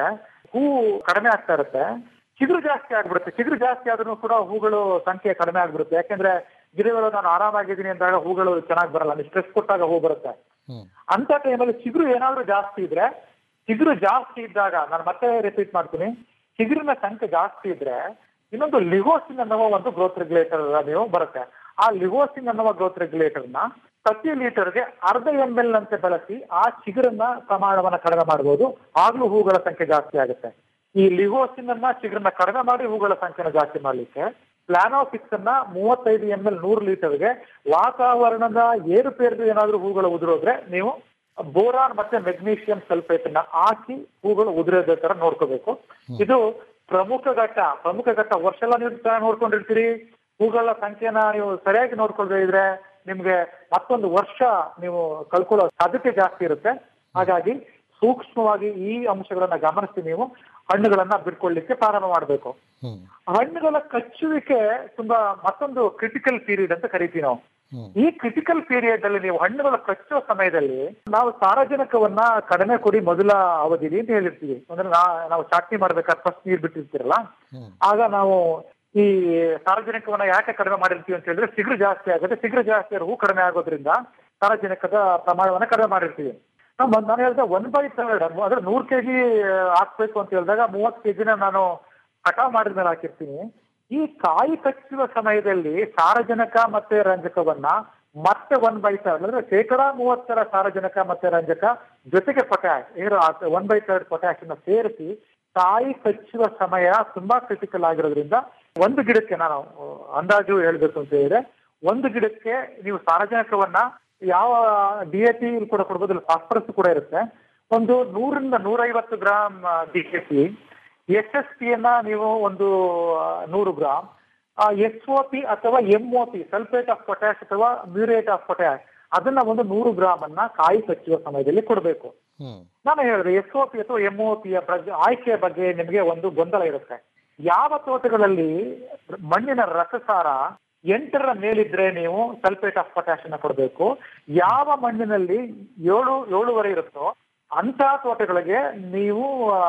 ಹೂ ಕಡಿಮೆ ಆಗ್ತಾ ಇರುತ್ತೆ ಚಿಗುರು ಜಾಸ್ತಿ ಆಗ್ಬಿಡುತ್ತೆ ಚಿಗುರು ಜಾಸ್ತಿ ಆದ್ರೂ ಕೂಡ ಹೂಗಳು ಸಂಖ್ಯೆ ಕಡಿಮೆ ಆಗ್ಬಿಡುತ್ತೆ ಯಾಕೆಂದ್ರೆ ಗಿಡಗಳು ನಾನು ಆರಾಮಾಗಿದ್ದೀನಿ ಅಂದಾಗ ಹೂಗಳು ಚೆನ್ನಾಗಿ ಬರಲ್ಲ ನೀವು ಸ್ಟ್ರೆಸ್ ಕೊಟ್ಟಾಗ ಹೂ ಬರುತ್ತೆ ಅಂತ ಟೈಮಲ್ಲಿ ಚಿಗುರು ಏನಾದ್ರೂ ಜಾಸ್ತಿ ಇದ್ರೆ ಚಿಗುರು ಜಾಸ್ತಿ ಇದ್ದಾಗ ನಾನು ಮತ್ತೆ ರಿಪೀಟ್ ಮಾಡ್ತೀನಿ ಚಿಗುರಿನ ಸಂಖ್ಯೆ ಜಾಸ್ತಿ ಇದ್ರೆ ಇನ್ನೊಂದು ಲಿಗೋಸಿನ್ ಅನ್ನುವ ಒಂದು ಗ್ರೋತ್ ರೆಗ್ಯುಲೇಟರ್ ನೀವು ಬರುತ್ತೆ ಆ ಲಿಗೋಸಿನ್ ಅನ್ನುವ ಗ್ರೋತ್ ರೆಗ್ಯುಲೇಟರ್ ನ ಪ್ರತಿ ಲೀಟರ್ಗೆ ಅರ್ಧ ಎಂ ಎಲ್ ಅಂತೆ ಬಳಸಿ ಆ ಚಿಗುರನ್ನ ಪ್ರಮಾಣವನ್ನ ಕಡಿಮೆ ಮಾಡಬಹುದು ಆಗ್ಲೂ ಹೂಗಳ ಸಂಖ್ಯೆ ಜಾಸ್ತಿ ಆಗುತ್ತೆ ಈ ಲಿಗೋಸಿನ್ ಅನ್ನ ಚಿಗುರನ್ನ ಕಡಿಮೆ ಮಾಡಿ ಹೂಗಳ ಸಂಖ್ಯೆನ ಜಾಸ್ತಿ ಮಾಡ್ಲಿಕ್ಕೆ ಪ್ಲಾನೋಫಿಕ್ಸ್ ಅನ್ನ ಮೂವತ್ತೈದು ಎಂ ಎಲ್ ನೂರು ಲೀಟರ್ಗೆ ವಾತಾವರಣದ ಏರುಪೇರು ಏನಾದ್ರೂ ಹೂಗಳು ಉದುರೋದ್ರೆ ನೀವು ಬೋರಾನ್ ಮತ್ತೆ ಮೆಗ್ನೀಷಿಯಂ ಸಲ್ಫೇಟ್ ಅನ್ನ ಹಾಕಿ ಹೂಗಳು ಉದುರೋದ ತರ ನೋಡ್ಕೋಬೇಕು ಇದು ಪ್ರಮುಖ ಘಟ್ಟ ಪ್ರಮುಖ ಘಟ್ಟ ವರ್ಷ ಎಲ್ಲ ನೀವು ಚೆನ್ನಾಗಿ ನೋಡ್ಕೊಂಡಿರ್ತೀರಿ ಹೂಗಳ ಸಂಖ್ಯೆನ ನೀವು ಸರಿಯಾಗಿ ನೋಡ್ಕೊಳ್ದೇ ಇದ್ರೆ ನಿಮ್ಗೆ ಮತ್ತೊಂದು ವರ್ಷ ನೀವು ಕಳ್ಕೊಳ್ಳೋ ಸಾಧ್ಯತೆ ಜಾಸ್ತಿ ಇರುತ್ತೆ ಹಾಗಾಗಿ ಸೂಕ್ಷ್ಮವಾಗಿ ಈ ಅಂಶಗಳನ್ನ ಗಮನಿಸಿ ನೀವು ಹಣ್ಣುಗಳನ್ನ ಬಿಟ್ಕೊಳ್ಳಿಕ್ಕೆ ಪ್ರಾರಂಭ ಮಾಡಬೇಕು ಹಣ್ಣುಗಳ ಕಚ್ಚುವಿಕೆ ತುಂಬಾ ಮತ್ತೊಂದು ಕ್ರಿಟಿಕಲ್ ಪೀರಿಯಡ್ ಅಂತ ಕರಿತೀವಿ ನಾವು ಈ ಕ್ರಿಟಿಕಲ್ ಪೀರಿಯಡ್ ಅಲ್ಲಿ ನೀವು ಹಣ್ಣುಗಳ ಕಚ್ಚುವ ಸಮಯದಲ್ಲಿ ನಾವು ಸಾರಜನಕವನ್ನ ಕಡಿಮೆ ಕೊಡಿ ಮೊದಲ ಅವಧಿಲಿ ಅಂತ ಹೇಳಿರ್ತೀವಿ ಅಂದ್ರೆ ನಾ- ನಾವು ಚಾಟ್ನಿ ಮಾಡ್ಬೇಕಾದ್ರೆ ಫಸ್ಟ್ ನೀರ್ ಬಿಟ್ಟಿರ್ತೀರಲ್ಲ ಆಗ ನಾವು ಈ ಸಾರಜನಕವನ್ನ ಯಾಕೆ ಕಡಿಮೆ ಮಾಡಿರ್ತೀವಿ ಅಂತ ಹೇಳಿದ್ರೆ ಸಿಗರು ಜಾಸ್ತಿ ಆಗುತ್ತೆ ಸಿಗರು ಜಾಸ್ತಿ ಆದ್ರೆ ಹೂ ಕಡಿಮೆ ಆಗೋದ್ರಿಂದ ಸಾರಜನಕದ ಪ್ರಮಾಣವನ್ನ ಕಡಿಮೆ ಮಾಡಿರ್ತೀವಿ ನಾವು ಮೊದ್ಲು ನಾನು ಹೇಳಿದೆ ಒನ್ ಬೈ ಥರ್ಡ್ ಅಂದ್ರೆ ನೂರ್ ಕೆಜಿ ಹಾಕ್ಬೇಕು ಅಂತ ಹೇಳಿದಾಗ ಮೂವತ್ತು ಕೆಜಿನ ನಾನು ಕಟಾವ್ ಮಾಡಿದ ಮೇಲೆ ಹಾಕಿರ್ತೀನಿ ಈ ಕಾಯಿ ಕಚ್ಚುವ ಸಮಯದಲ್ಲಿ ಸಾರಜನಕ ಮತ್ತೆ ರಂಜಕವನ್ನ ಮತ್ತೆ ಒನ್ ಬೈ ಥರ್ಡ್ ಅಂದ್ರೆ ಶೇಕಡಾ ಮೂವತ್ತರ ಸಾರಜನಕ ಮತ್ತೆ ರಂಜಕ ಜೊತೆಗೆ potash one by third potash ಅನ್ನ ಸೇರಿಸಿ ಕಾಯಿ ಕಚ್ಚುವ ಸಮಯ ತುಂಬಾ ಕ್ರಿಟಿಕಲ್ ಆಗಿರೋದ್ರಿಂದ ಒಂದು ಗಿಡಕ್ಕೆ ನಾನು ಆ, ಅಂದಾಜು ಹೇಳ್ಬೇಕು ಅಂತ ಹೇಳಿದ್ರೆ ಒಂದು ಗಿಡಕ್ಕೆ ನೀವು ಸಾರಜನಕವನ್ನ ಯಾವ ಡಿ ಎ ಪಿ ಕೂಡ ಕೊಡ್ಬೋದು ಫಾಸ್ಫರಸ್ ಕೂಡ ಇರುತ್ತೆ ಒಂದು ನೂರಿಂದ ನೂರೈವತ್ತು gram D A P S S P ಯನ್ನ ನೀವು ಒಂದು ಆ, ನೂರು ಗ್ರಾಮ್ ಎಸ್ ಒ ಪಿ ಅಥವಾ M O P sulphate of potash ಅಥವಾ ಮ್ಯೂರೇಟ್ ಆಫ್ ಪೊಟ್ಯಾಶ್ ಅದನ್ನ ಒಂದು ನೂರು ಗ್ರಾಮ್ ಅನ್ನ ಕಾಯಿ ಕಚ್ಚುವ ಸಮಯದಲ್ಲಿ ಕೊಡಬೇಕು ನಾನು ಹೇಳಿದೆ ಎಸ್ ಒ ಪಿ ಅಥವಾ ಎಂ ಒ ಪಿಯ ಆಯ್ಕೆಯ ಬಗ್ಗೆ ನಿಮಗೆ ಒಂದು ಗೊಂದಲ ಇರುತ್ತೆ ಯಾವ ತೋಟಗಳಲ್ಲಿ ಮಣ್ಣಿನ ರಸಸಾರ ಎಂಟರ ಮೇಲಿದ್ರೆ ನೀವು ಸಲ್ಫೇಟ್ ಆಫ್ ಪೊಟ್ಯಾಶ್ ಅನ್ನ ಕೊಡಬೇಕು ಯಾವ ಮಣ್ಣಿನಲ್ಲಿ ಏಳು ಏಳುವರೆ ಇರುತ್ತೋ ಅಂತ ತೋಟಗಳಿಗೆ ನೀವು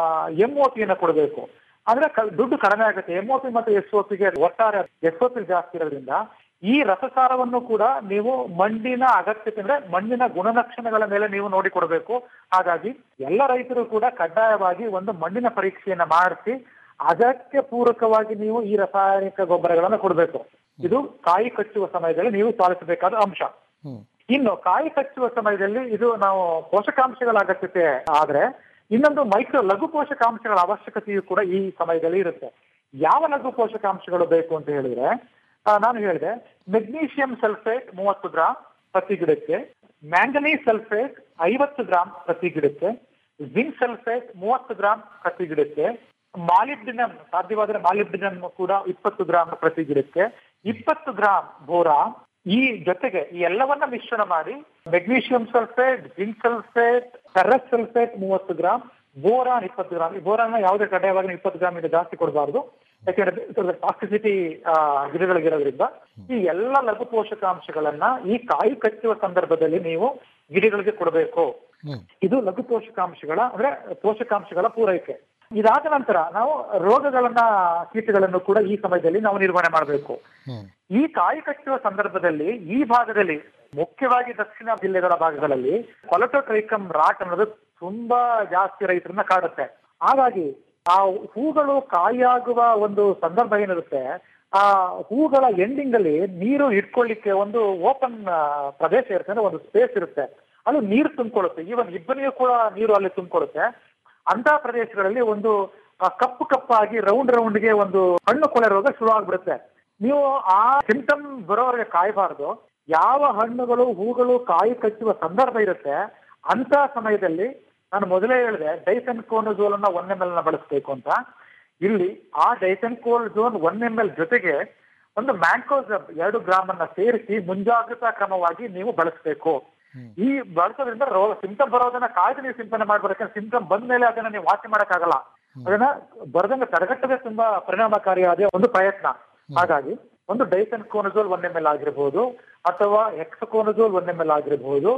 ಎಂ ಒ ಪಿಯನ್ನ ಕೊಡಬೇಕು ಅಂದ್ರೆ ಕ- ದುಡ್ಡು ಕಡಿಮೆ ಆಗುತ್ತೆ ಎಂ ಒ ಪಿ ಮತ್ತು ಎಸ್ ಒ ಪಿಗೆ ಒಟ್ಟಾರೆ ಎಸ್ ಒ ಪಿ ಜಾಸ್ತಿ ಇರೋದ್ರಿಂದ ಈ ರಸಸಾರವನ್ನು ಕೂಡ ನೀವು ಮಣ್ಣಿನ ಅಗತ್ಯತೆ ಅಂದ್ರೆ ಮಣ್ಣಿನ ಗುಣಲಕ್ಷಣಗಳ ಮೇಲೆ ನೀವು ನೋಡಿ ಕೊಡಬೇಕು ಹಾಗಾಗಿ ಎಲ್ಲ ರೈತರು ಕೂಡ ಕಡ್ಡಾಯವಾಗಿ ಒಂದು ಮಣ್ಣಿನ ಪರೀಕ್ಷೆಯನ್ನ ಮಾಡಿಸಿ ಅದಕ್ಕೆ ಪೂರಕವಾಗಿ ನೀವು ಈ ರಾಸಾಯನಿಕ ಗೊಬ್ಬರಗಳನ್ನ ಕೊಡಬೇಕು ಇದು ಕಾಯಿ ಕಚ್ಚುವ ಸಮಯದಲ್ಲಿ ನೀವು ಪಾಲಿಸಬೇಕಾದ ಅಂಶ ಇನ್ನು ಕಾಯಿ ಕಚ್ಚುವ ಸಮಯದಲ್ಲಿ ಇದು ನಾವು ಪೋಷಕಾಂಶಗಳ ಅಗತ್ಯತೆ ಆದ್ರೆ ಇನ್ನೊಂದು ಮೈಕ್ರೋ ಲಘು ಪೋಷಕಾಂಶಗಳ ಅವಶ್ಯಕತೆಯು ಕೂಡ ಈ ಸಮಯದಲ್ಲಿ ಇರುತ್ತೆ ಯಾವ ಲಘು ಪೋಷಕಾಂಶಗಳು ಬೇಕು ಅಂತ ಹೇಳಿದ್ರೆ ಆ, ನಾನು ಹೇಳಿದೆ ಮೆಗ್ನೀಷಿಯಂ ಸಲ್ಫೇಟ್ ಮೂವತ್ತು ಗ್ರಾಮ್ ಪ್ರತಿ ಗಿಡಕ್ಕೆ ಮ್ಯಾಂಗನೀಸ್ ಸಲ್ಫೇಟ್ ಐವತ್ತು ಗ್ರಾಮ್ ಪ್ರತಿ ಗಿಡಕ್ಕೆ ಜಿಂಕ್ ಸಲ್ಫೇಟ್ ಮೂವತ್ತು ಗ್ರಾಮ್ ಪ್ರತಿ ಗಿಡಕ್ಕೆ ಮಾಲಿಬ್ಡಿನಮ್ ಸಾಧ್ಯವಾದರೆ ಮಾಲಿಬ್ಡಿನಮ್ ಕೂಡ ಇಪ್ಪತ್ತು ಗ್ರಾಮ್ ಪ್ರತಿ ಗಿಡಕ್ಕೆ ಇಪ್ಪತ್ತು ಗ್ರಾಮ್ ಬೋರಾನ್ ಈ ಜೊತೆಗೆ ಈ ಎಲ್ಲವನ್ನ ಮಿಶ್ರಣ ಮಾಡಿ magnesium sulphate zinc sulphate ferrous sulphate ಮೂವತ್ತು ಗ್ರಾಮ್ ಬೋರಾನ್ ಇಪ್ಪತ್ತು ಗ್ರಾಮ್ ಈ ಬೋರಾನ್ ಯಾವುದೇ ಕಡ್ಡಾಯವಾಗಿ ಇಪ್ಪತ್ತು ಗ್ರಾಮ್ ಇಂದ ಜಾಸ್ತಿ ಕೊಡಬಾರ್ದು ಯಾಕೆಂದ್ರೆ ಟಾಕ್ಸಿಸಿಟಿ ಗಿಡಗಳಿಗಿರೋದ್ರಿಂದ ಈ ಎಲ್ಲ ಲಘು ಪೋಷಕಾಂಶಗಳನ್ನ ಈ ಕಾಯಿ ಕಚ್ಚುವ ಸಂದರ್ಭದಲ್ಲಿ ನೀವು ಗಿಡಗಳಿಗೆ ಕೊಡಬೇಕು ಇದು ಲಘು ಪೋಷಕಾಂಶಗಳ ಅಂದ್ರೆ ಪೋಷಕಾಂಶಗಳ ಪೂರೈಕೆ ಇದಾದ ನಂತರ ನಾವು ರೋಗಗಳನ್ನ ಕೀಟಗಳನ್ನು ಕೂಡ ಈ ಸಮಯದಲ್ಲಿ ನಾವು ನಿರ್ವಹಣೆ ಮಾಡಬೇಕು ಈ ಕಾಯಿ ಕಚ್ಚುವ ಸಂದರ್ಭದಲ್ಲಿ ಈ ಭಾಗದಲ್ಲಿ ಮುಖ್ಯವಾಗಿ ದಕ್ಷಿಣ ಜಿಲ್ಲೆಗಳ ಭಾಗಗಳಲ್ಲಿ ಕೊಲಟೋಟ್ರೈಕಮ್ ರಾಟ್ ಅನ್ನೋದು ತುಂಬಾ ಜಾಸ್ತಿ ರೈತರನ್ನ ಕಾಡುತ್ತೆ ಹಾಗಾಗಿ ಆ ಹೂಗಳು ಕಾಯಿಯಾಗುವ ಒಂದು ಸಂದರ್ಭ ಏನಿರುತ್ತೆ ಆ ಹೂಗಳ ಎಂಡಿಂಗ್ ಅಲ್ಲಿ ನೀರು ಇಟ್ಕೊಳ್ಳಿಕ್ಕೆ ಒಂದು ಓಪನ್ ಪ್ರದೇಶ ಇರುತ್ತೆ ಅಂದ್ರೆ ಒಂದು ಸ್ಪೇಸ್ ಇರುತ್ತೆ ಅಲ್ಲಿ ನೀರು ತುಂಬಿಕೊಳ್ಳುತ್ತೆ ಈವನ್ ಇಬ್ಬನಿಗೂ ಕೂಡ ನೀರು ಅಲ್ಲಿ ತುಂಬಿಕೊಳ್ಳುತ್ತೆ ಅಂತ ಪ್ರದೇಶಗಳಲ್ಲಿ ಒಂದು ಆ, ಕಪ್ಪು ಕಪ್ಪಾಗಿ ರೌಂಡ್ ರೌಂಡ್ಗೆ ಒಂದು ಹಣ್ಣು ಕೊಳೆ ರೋಗ ಶುರು ಆಗ್ಬಿಡುತ್ತೆ ನೀವು ಆ ಸಿಂಟಮ್ ಬರೋವರೆಗೆ ಕಾಯಬಾರ್ದು ಯಾವ ಹಣ್ಣುಗಳು ಹೂಗಳು ಕಾಯಿ ಕಚ್ಚುವ ಸಂದರ್ಭ ಇರುತ್ತೆ ಅಂತ ಸಮಯದಲ್ಲಿ ನಾನು ಮೊದಲೇ ಹೇಳಿದೆ ಡೈಸನ್ ಕೋನೋಜೋಲ್ ಅನ್ನ ಒನ್ ಎಂ ಎಲ್ ನ ಬಳಸಬೇಕು ಅಂತ ಇಲ್ಲಿ ಆ ಡೈಸನ್ ಜೋನ್ ಒನ್ ಎಂ ಎಲ್ ಜೊತೆಗೆ ಒಂದು ಮ್ಯಾಂಕೋಸಬ್ ಎರಡು ಗ್ರಾಮ್ ಅನ್ನ ಸೇರಿಸಿ ಮುಂಜಾಗ್ರತಾ ಕ್ರಮವಾಗಿ ನೀವು ಬಳಸಬೇಕು ಈ ಬಳಸೋದ್ರಿಂದ ರೋಗ ಸಿಂಟಮ್ ಬರೋದನ್ನ ಕಾಯ್ದು ನೀವು ಸಿಂಪಡಣೆ ಮಾಡ್ಬೇಕು ಸಿಂಟಮ್ ಬಂದ ಮೇಲೆ ಅದನ್ನ ನೀವು ವಾಸಿ ಮಾಡಕ್ಕಾಗಲ್ಲ ಅದನ್ನ ಬರ್ದಂಗ ತಡೆಗಟ್ಟದೆ ತುಂಬಾ ಪರಿಣಾಮಕಾರಿಯಾದ ಒಂದು ಪ್ರಯತ್ನ ಹಾಗಾಗಿ ಒಂದು ಡೈಸನ್ ಕೋನಜೋಲ್ ಒನ್ ಎಂ ಎಲ್ ಆಗಿರ್ಬೋದು ಅಥವಾ ಎಕ್ಸಕೋನಜೋಲ್ ಒನ್ ಎಂ ಎಲ್ ಆಗಿರ್ಬೋದು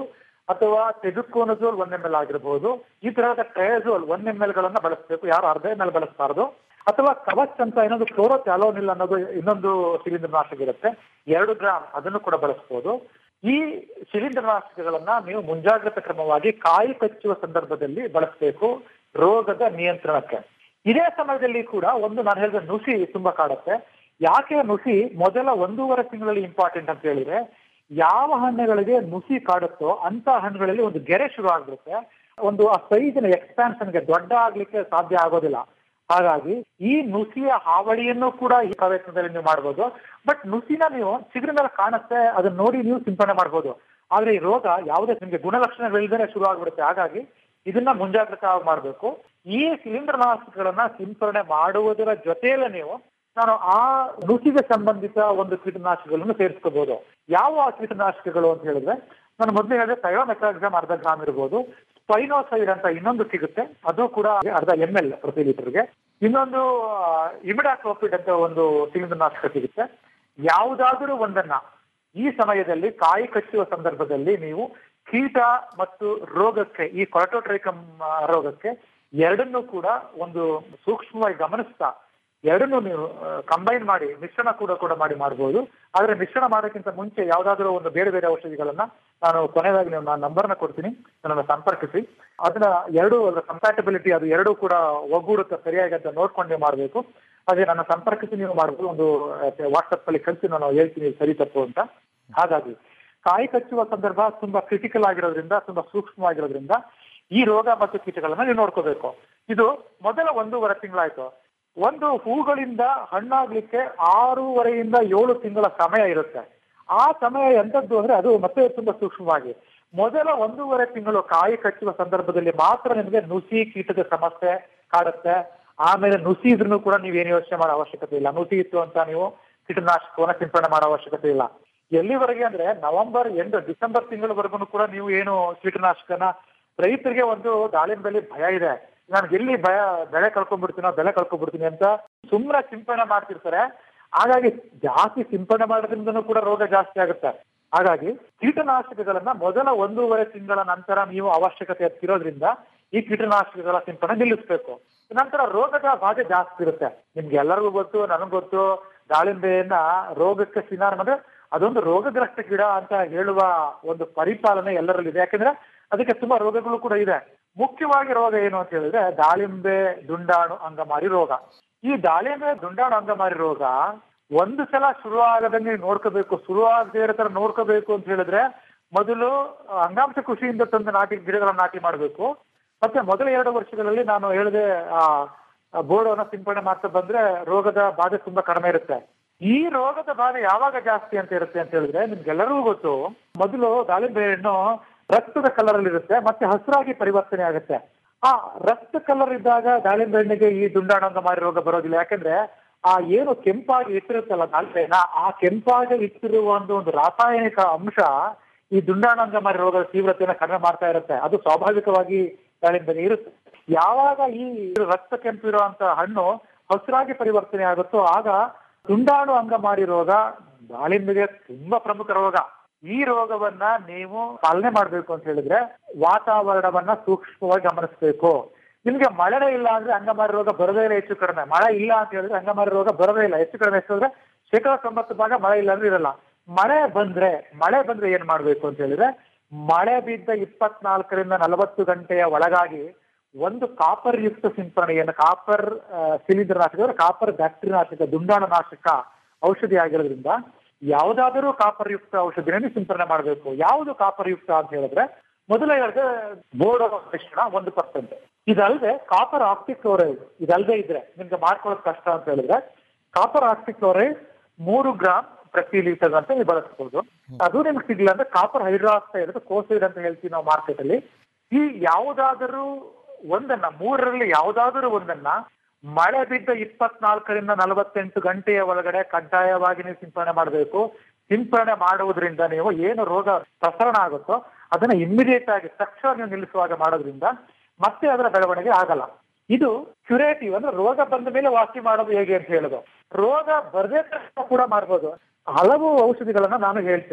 ಅಥವಾ ಟೆಬುಕೋನಜೋಲ್ ಒನ್ ಎಂ ಎಲ್ ಆಗಿರ್ಬೋದು ಈ ತರಹದ ಟ್ರಯಜೋಲ್ ಒನ್ ಎಂ ಎಲ್ ಗಳನ್ನ ಬಳಸಬೇಕು ಯಾರು ಅರ್ಧ ಎಂ ಎಲ್ ಬಳಸಬಾರದು ಅಥವಾ ಕವಚ್ ಅಂತ ಇನ್ನೊಂದು ಕ್ಲೋರೋಥ್ಯಾಲೋನಿಲ್ ಅನ್ನೋದು ಇನ್ನೊಂದು ಶಿಲೀಂಧ್ರನಾಶಕ ಇರುತ್ತೆ ಎರಡು ಗ್ರಾಮ್ ಅದನ್ನು ಕೂಡ ಬಳಸಬಹುದು ಈ ಶಿಲೀಂಧ್ರನಾಶಕಗಳನ್ನ ನೀವು ಮುಂಜಾಗ್ರತಾ ಕ್ರಮವಾಗಿ ಕಾಯಿ ಕಚ್ಚುವ ಸಂದರ್ಭದಲ್ಲಿ ಬಳಸಬೇಕು ರೋಗದ ನಿಯಂತ್ರಣಕ್ಕೆ ಇದೇ ಸಮಯದಲ್ಲಿ ಕೂಡ ಒಂದು ನಾನು ಹೇಳಿದ ನುಸಿ ತುಂಬಾ ಕಾಡುತ್ತೆ ಯಾಕೆ ನುಸಿ ಮೊದಲ ಒಂದೂವರೆ ತಿಂಗಳಲ್ಲಿ ಇಂಪಾರ್ಟೆಂಟ್ ಅಂತ ಹೇಳಿದ್ರೆ ಯಾವ ಹಣ್ಣುಗಳಿಗೆ ನುಸಿ ಕಾಡುತ್ತೋ ಅಂತ ಹಣ್ಣುಗಳಲ್ಲಿ ಒಂದು ಗೆರೆ ಶುರು ಆಗ್ಬಿಡುತ್ತೆ ಒಂದು ಆ ಸೈಜಿನ ಎಕ್ಸ್ಪಾನ್ಷನ್ಗೆ ದೊಡ್ಡ ಆಗ್ಲಿಕ್ಕೆ ಸಾಧ್ಯ ಆಗೋದಿಲ್ಲ ಹಾಗಾಗಿ ಈ ನುಸಿಯ ಹಾವಳಿಯನ್ನು ಕೂಡ ಈ ಪ್ರಯತ್ನದಲ್ಲಿ ನೀವು ಮಾಡ್ಬೋದು ಬಟ್ ನುಸಿನ ನೀವು ಚಿಗುರಿನ ಮೇಲೆ ಕಾಣುತ್ತೆ ಅದನ್ನ ನೋಡಿ ನೀವು ಸಿಂಪಡಣೆ ಮಾಡ್ಬೋದು ಆದ್ರೆ ಈ ರೋಗ ಯಾವುದೇ ನಿಮ್ಗೆ ಗುಣಲಕ್ಷಣಗಳಿಲ್ಲದೆ ಶುರು ಆಗ್ಬಿಡುತ್ತೆ ಹಾಗಾಗಿ ಇದನ್ನ ಮುಂಜಾಗ್ರತಾ ಮಾಡಬೇಕು ಈ ಶಿಲೀಂಧ್ರನಾಶಕಗಳನ್ನ ಸಿಂಪರಣೆ ಮಾಡುವುದರ ಜೊತೆಯಲ್ಲೇ ನೀವು ನಾನು ಆ ನುಸಿಗೆ ಸಂಬಂಧಿತ ಒಂದು ಕೀಟನಾಶಕಗಳನ್ನು ಸೇರಿಸ್ಕೋಬಹುದು ಯಾವ ಆ ಕೀಟನಾಶಕಗಳು ಅಂತ ಹೇಳಿದ್ರೆ ನಾನು ಮೊದಲು ಹೇಳಿದ್ರೆ ಥಯೋಮೆಕ್ರಾಕ್ಸಾಮ್ ಅರ್ಧ ಗ್ರಾಮ್ ಇರ್ಬೋದು ಸ್ಪೈನೋಸೈಡ್ ಅಂತ ಇನ್ನೊಂದು ಸಿಗುತ್ತೆ ಅದು ಕೂಡ ಅರ್ಧ ಎಂ ಎಲ್ ಪ್ರತಿ ಲೀಟರ್ಗೆ ಇನ್ನೊಂದು ಇಮಿಡಾಕ್ಲೋಪಿಡ್ ಅಂತ ಒಂದು ಶಿಲೀಂಧ್ರನಾಶಕ ಸಿಗುತ್ತೆ ಯಾವುದಾದರೂ ಒಂದನ್ನ ಈ ಸಮಯದಲ್ಲಿ ಕಾಯಿ ಕಚ್ಚುವ ಸಂದರ್ಭದಲ್ಲಿ ನೀವು ಕೀಟ ಮತ್ತು ರೋಗಕ್ಕೆ ಈ ಕೊರಟೋಟ್ರೈಕಮ್ ರೋಗಕ್ಕೆ ಎರಡನ್ನೂ ಕೂಡ ಒಂದು ಸೂಕ್ಷ್ಮವಾಗಿ ಗಮನಿಸ್ತಾ ಎರಡನ್ನೂ ನೀವು ಕಂಬೈನ್ ಮಾಡಿ ಮಿಶ್ರಣ ಕೂಡ ಕೂಡ ಮಾಡಿ ಮಾಡಬಹುದು ಆದ್ರೆ ಮಿಶ್ರಣ ಮಾಡೋಕ್ಕಿಂತ ಮುಂಚೆ ಯಾವ್ದಾದ್ರು ಒಂದು ಬೇರೆ ಬೇರೆ ಔಷಧಿಗಳನ್ನ ನಾನು ಕೊನೆಯದಾಗಿ ನೀವು ನಾನು ನಂಬರ್ನ ಕೊಡ್ತೀನಿ ನನ್ನನ್ನು ಸಂಪರ್ಕಿಸಿ ಅದನ್ನ ಎರಡು ಅದರ ಕಂಪ್ಯಾಟಬಿಲಿಟಿ ಅದು ಎರಡೂ ಕೂಡ ಒಗ್ಗೂಡುತ್ತೆ ಸರಿಯಾಗಿ ಅಂತ ನೋಡ್ಕೊಂಡು ನೀವು ಮಾಡಬೇಕು ಅದೇ ನನ್ನ ಸಂಪರ್ಕಿಸಿ ನೀವು ಮಾಡಬಹುದು ಒಂದು ವಾಟ್ಸಪ್ ಅಲ್ಲಿ ಕಳಿಸಿ ನಾನು ಹೇಳ್ತೀನಿ ಇದು ಸರಿ ತಪ್ಪು ಅಂತ ಹಾಗಾಗಿ ಕಾಯಿ ಕಚ್ಚುವ ಸಂದರ್ಭ ತುಂಬಾ ಕ್ರಿಟಿಕಲ್ ಆಗಿರೋದ್ರಿಂದ ತುಂಬಾ ಸೂಕ್ಷ್ಮವಾಗಿರೋದ್ರಿಂದ ಈ ರೋಗ ಮತ್ತು ಕೀಟಗಳನ್ನ ನೀವು ನೋಡ್ಕೋಬೇಕು ಇದು ಮೊದಲ ಒಂದೂವರೆ ತಿಂಗಳಾಯ್ತು ಒಂದು ಹೂಗಳಿಂದ ಹಣ್ಣಾಗ್ಲಿಕ್ಕೆ ಆರೂವರೆಯಿಂದ ಏಳು ತಿಂಗಳ ಸಮಯ ಇರುತ್ತೆ ಆ ಸಮಯ ಎಂತದ್ದು ಅಂದ್ರೆ ಅದು ಮತ್ತೆ ತುಂಬಾ ಸೂಕ್ಷ್ಮವಾಗಿ ಮೊದಲ ಒಂದೂವರೆ ತಿಂಗಳು ಕಾಯಿ ಕಚ್ಚುವ ಸಂದರ್ಭದಲ್ಲಿ ಮಾತ್ರ ನಿಮಗೆ ನುಸಿ ಕೀಟದ ಸಮಸ್ಯೆ ಕಾಡುತ್ತೆ ಆಮೇಲೆ ನುಸಿ ಇದ್ರೂ ಕೂಡ ನೀವೇನು ಯೋಚನೆ ಮಾಡೋ ಅವಶ್ಯಕತೆ ಇಲ್ಲ ನುಸಿ ಇತ್ತು ಅಂತ ನೀವು ಕೀಟನಾಶಕವನ್ನ ಸಿಂಪಡಣೆ ಮಾಡೋ ಅವಶ್ಯಕತೆ ಇಲ್ಲ ಎಲ್ಲಿವರೆಗೆ ಅಂದ್ರೆ ನವೆಂಬರ್ ಎಂಟು ಡಿಸೆಂಬರ್ ತಿಂಗಳವರೆಗೂ ಕೂಡ ನೀವು ಏನು ಕೀಟನಾಶಕನ ರೈತರಿಗೆ ಒಂದು ದಾಳಿಂಬೆಲಿ ಭಯ ಇದೆ ನಾನು ಎಲ್ಲಿ ಭಯ ಬೆಳೆ ಕಳ್ಕೊಂಡ್ಬಿಡ್ತೀನೋ ಬೆಳೆ ಕಳ್ಕೊಂಡ್ಬಿಡ್ತೀನಿ ಅಂತ ಸುಮ್ಮನೆ ಸಿಂಪಡಣೆ ಮಾಡ್ತಿರ್ತಾರೆ ಹಾಗಾಗಿ ಜಾಸ್ತಿ ಸಿಂಪಡಣೆ ಮಾಡೋದ್ರಿಂದನೂ ಕೂಡ ರೋಗ ಜಾಸ್ತಿ ಆಗುತ್ತೆ ಹಾಗಾಗಿ ಕೀಟನಾಶಕಗಳನ್ನ ಮೊದಲ ಒಂದೂವರೆ ತಿಂಗಳ ನಂತರ ನೀವು ಅವಶ್ಯಕತೆ ಇರೋದ್ರಿಂದ ಈ ಕೀಟನಾಶಕಗಳ ಸಿಂಪಡಣೆ ನಿಲ್ಲಿಸಬೇಕು ನಂತರ ರೋಗದ ಬಾಧೆ ಜಾಸ್ತಿ ಇರುತ್ತೆ ನಿಮ್ಗೆ ಎಲ್ಲರಿಗೂ ಗೊತ್ತು ನನಗ್ ಗೊತ್ತು ದಾಳಿಂಬೆಯನ್ನ ರೋಗಕ್ಕೆ ಸಿನಾರ್ ಅಂದ್ರೆ ಅದೊಂದು ರೋಗಗ್ರಸ್ತ ಗಿಡ ಅಂತ ಹೇಳುವ ಒಂದು ಪರಿಪಾಲನೆ ಎಲ್ಲರಲ್ಲಿದೆ ಯಾಕಂದ್ರೆ ಅದಕ್ಕೆ ತುಂಬಾ ರೋಗಗಳು ಕೂಡ ಇದೆ ಮುಖ್ಯವಾಗಿ ರೋಗ ಏನು ಅಂತ ಹೇಳಿದ್ರೆ ದಾಳಿಂಬೆ ದುಂಡಾಣು ಅಂಗಮಾರಿ ರೋಗ ಈ ದಾಳಿಂಬೆ ದುಂಡಾಣು ಅಂಗಮಾರಿ ರೋಗ ಒಂದು ಸಲ ಶುರು ಆಗದಂಗೆ ನೋಡ್ಕೋಬೇಕು ಶುರು ಆಗದೆ ಇರೋ ತರ ನೋಡ್ಕೋಬೇಕು ಅಂತ ಹೇಳಿದ್ರೆ ಮೊದಲು ಅಂಗಾಂಶ ಕೃಷಿಯಿಂದ ತಂದು ನಾಟಿ ಗಿಡಗಳನ್ನ ನಾಟಿ ಮಾಡಬೇಕು ಮತ್ತೆ ಮೊದಲ ಎರಡು ವರ್ಷಗಳಲ್ಲಿ ನಾನು ಹೇಳಿದೆ ಆ ಬೋರ್ಡನ್ನ ಸಿಂಪಡಣೆ ಮಾಡ್ತಾ ಬಂದ್ರೆ ರೋಗದ ಬಾಧೆ ತುಂಬಾ ಕಡಿಮೆ ಇರುತ್ತೆ ಈ ರೋಗದ ಬಾಧೆ ಯಾವಾಗ ಜಾಸ್ತಿ ಅಂತ ಇರುತ್ತೆ ಅಂತ ಹೇಳಿದ್ರೆ ನಿಮ್ಗೆಲ್ಲರಿಗೂ ಗೊತ್ತು ಮೊದಲು ದಾಳಿಂಬೆ ಹಣ್ಣು ರಕ್ತದ ಕಲರ್ ಅಲ್ಲಿ ಇರುತ್ತೆ ಮತ್ತೆ ಹಸಿರಾಗಿ ಪರಿವರ್ತನೆ ಆಗುತ್ತೆ ಆ ರಕ್ತ ಕಲರ್ ಇದ್ದಾಗ ದಾಳಿಂಬೆ ಹಣ್ಣಿಗೆ ಈ ದುಂಡಾಣಂಗಮಾರಿ ರೋಗ ಬರೋದಿಲ್ಲ ಯಾಕಂದ್ರೆ ಆ ಏನು ಕೆಂಪಾಗಿ ಇಟ್ಟಿರುತ್ತಲ್ಲ ದಾಳಿಂಬೆನ ಆ ಕೆಂಪಾಗಿ ಇಟ್ಟಿರುವ ಒಂದು ಒಂದು ರಾಸಾಯನಿಕ ಅಂಶ ಈ ದುಂಡಾಣಂಗಮಾರಿ ರೋಗದ ತೀವ್ರತೆಯನ್ನು ಕಡಿಮೆ ಮಾಡ್ತಾ ಇರುತ್ತೆ ಅದು ಸ್ವಾಭಾವಿಕವಾಗಿ ದಾಳಿಂಬೆಗೆ ಇರುತ್ತೆ ಯಾವಾಗ ಈ ರಕ್ತ ಕೆಂಪು ಇರುವಂತ ಹಣ್ಣು ಹಸಿರಾಗಿ ಪರಿವರ್ತನೆ ಆಗುತ್ತೋ ಆಗ ದುಂಡಾಣು ಅಂಗಮಾರಿ ರೋಗ ದಾಳಿಂಬೆಗೆ ತುಂಬಾ ಪ್ರಮುಖ ರೋಗ ಈ ರೋಗವನ್ನ ನೀವು ಪಾಲನೆ ಮಾಡ್ಬೇಕು ಅಂತ ಹೇಳಿದ್ರೆ ವಾತಾವರಣವನ್ನ ಸೂಕ್ಷ್ಮವಾಗಿ ಗಮನಿಸಬೇಕು ನಿಮ್ಗೆ ಮಳೆನೇ ಇಲ್ಲ ಅಂದ್ರೆ ಅಂಗಮಾರಿ ರೋಗ ಬರದೇ ಇಲ್ಲ ಹೆಚ್ಚು ಕಡಿಮೆ ಮಳೆ ಇಲ್ಲ ಅಂತ ಹೇಳಿದ್ರೆ ಅಂಗಮಾರಿ ರೋಗ ಬರದೇ ಇಲ್ಲ ಹೆಚ್ಚು ಕಡಿಮೆ ಎಷ್ಟು ಅಂದ್ರೆ ಶೇಕಡ ತೊಂಬತ್ತು ಭಾಗ ಮಳೆ ಇಲ್ಲ ಅಂದ್ರೆ ಇರಲ್ಲ ಮಳೆ ಬಂದ್ರೆ ಮಳೆ ಬಂದ್ರೆ ಏನ್ ಮಾಡ್ಬೇಕು ಅಂತ ಹೇಳಿದ್ರೆ ಮಳೆ ಬಿದ್ದ ಇಪ್ಪತ್ನಾಲ್ಕರಿಂದ ನಲವತ್ತು ಗಂಟೆಯ ಒಳಗಾಗಿ ಒಂದು ಕಾಪರ್ ಯುಕ್ತ ಸಿಂಪರಣೆಯನ್ನು ಕಾಪರ್ ಶಿಲೀಂಧ್ರ ನಾಶಕ ಕಾಪರ್ ಬ್ಯಾಕ್ಟೀರಿಯಾ ನಾಶಕ ದುಂಡಾಣು ನಾಶಕ ಔಷಧಿ ಆಗಿರೋದ್ರಿಂದ ಯಾವುದಾದರೂ ಕಾಪರ್ ಯುಕ್ತ ಔಷಧಿಯನ್ನು ಸಿಂಪರಣೆ ಮಾಡಬೇಕು ಯಾವುದು ಕಾಪರ್ ಯುಕ್ತ ಅಂತ ಹೇಳಿದ್ರೆ ಮೊದಲ ಹೇಳಿದ್ರೆ ಬೋರ್ಡ್ ಮಿಶ್ರಣ ಒಂದು ಪರ್ಸೆಂಟ್ ಇದಲ್ಲದೆ ಕಾಪರ್ ಆಕ್ಸಿಕ್ ಕ್ಲೋರೈಡ್ ಇದಲ್ಲದೆ ಇದ್ರೆ ನಿಮ್ಗೆ ಮಾಡ್ಕೊಳ್ಳೋದು ಕಷ್ಟ ಅಂತ ಹೇಳಿದ್ರೆ ಕಾಪರ್ ಆಕ್ಸಿಕ್ ಕ್ಲೋರೈಡ್ ಮೂರು ಗ್ರಾಮ್ ಪ್ರತಿ ಲೀಟರ್ ಅಂತ ನೀವು ಬಳಸಬಹುದು ಅದು ನಿಮ್ಗೆ ಸಿಗ್ಲಿಲ್ಲ ಅಂದ್ರೆ ಕಾಪರ್ ಹೈಡ್ರಾಕ್ಸೈಡ್ ಅದು ಕೋಸೈಡ್ ಅಂತ ಹೇಳ್ತೀವಿ ನಾವು ಮಾರ್ಕೆಟ್ ಅಲ್ಲಿ ಈ ಯಾವುದಾದರೂ ಒಂದನ್ನ ಮೂರರಲ್ಲಿ ಯಾವುದಾದರೂ ಒಂದನ್ನ ಮಳೆ ಬಿದ್ದ ಇಪ್ಪತ್ನಾಲ್ಕರಿಂದ ನಲವತ್ತೆಂಟು ಗಂಟೆಯ ಒಳಗಡೆ ಕಡ್ಡಾಯವಾಗಿ ನೀವು ಸಿಂಪರಣೆ ಮಾಡಬೇಕು ಸಿಂಪರಣೆ ಮಾಡುವುದರಿಂದ ನೀವು ಏನು ರೋಗ ಪ್ರಸರಣ ಆಗುತ್ತೋ ಅದನ್ನ ಇಮ್ಮಿಡಿಯೇಟ್ ಆಗಿ ತಕ್ಷಣ ನೀವು ನಿಲ್ಲಿಸುವಾಗ ಮಾಡೋದ್ರಿಂದ ಮತ್ತೆ ಅದರ ಬೆಳವಣಿಗೆ ಆಗಲ್ಲ ಇದು ಕ್ಯುರೇಟಿವ್ ಅಂದ್ರೆ ರೋಗ ಬಂದ ಮೇಲೆ ವಾಸಿ ಮಾಡೋದು ಹೇಗೆ ಅಂತ ಹೇಳೋದು ರೋಗ ಬರದೇ ತಕ್ಷಣ ಕೂಡ ಮಾಡ್ಬೋದು ಹಲವು ಔಷಧಿಗಳನ್ನ ನಾನು ಹೇಳ್ತೀನಿ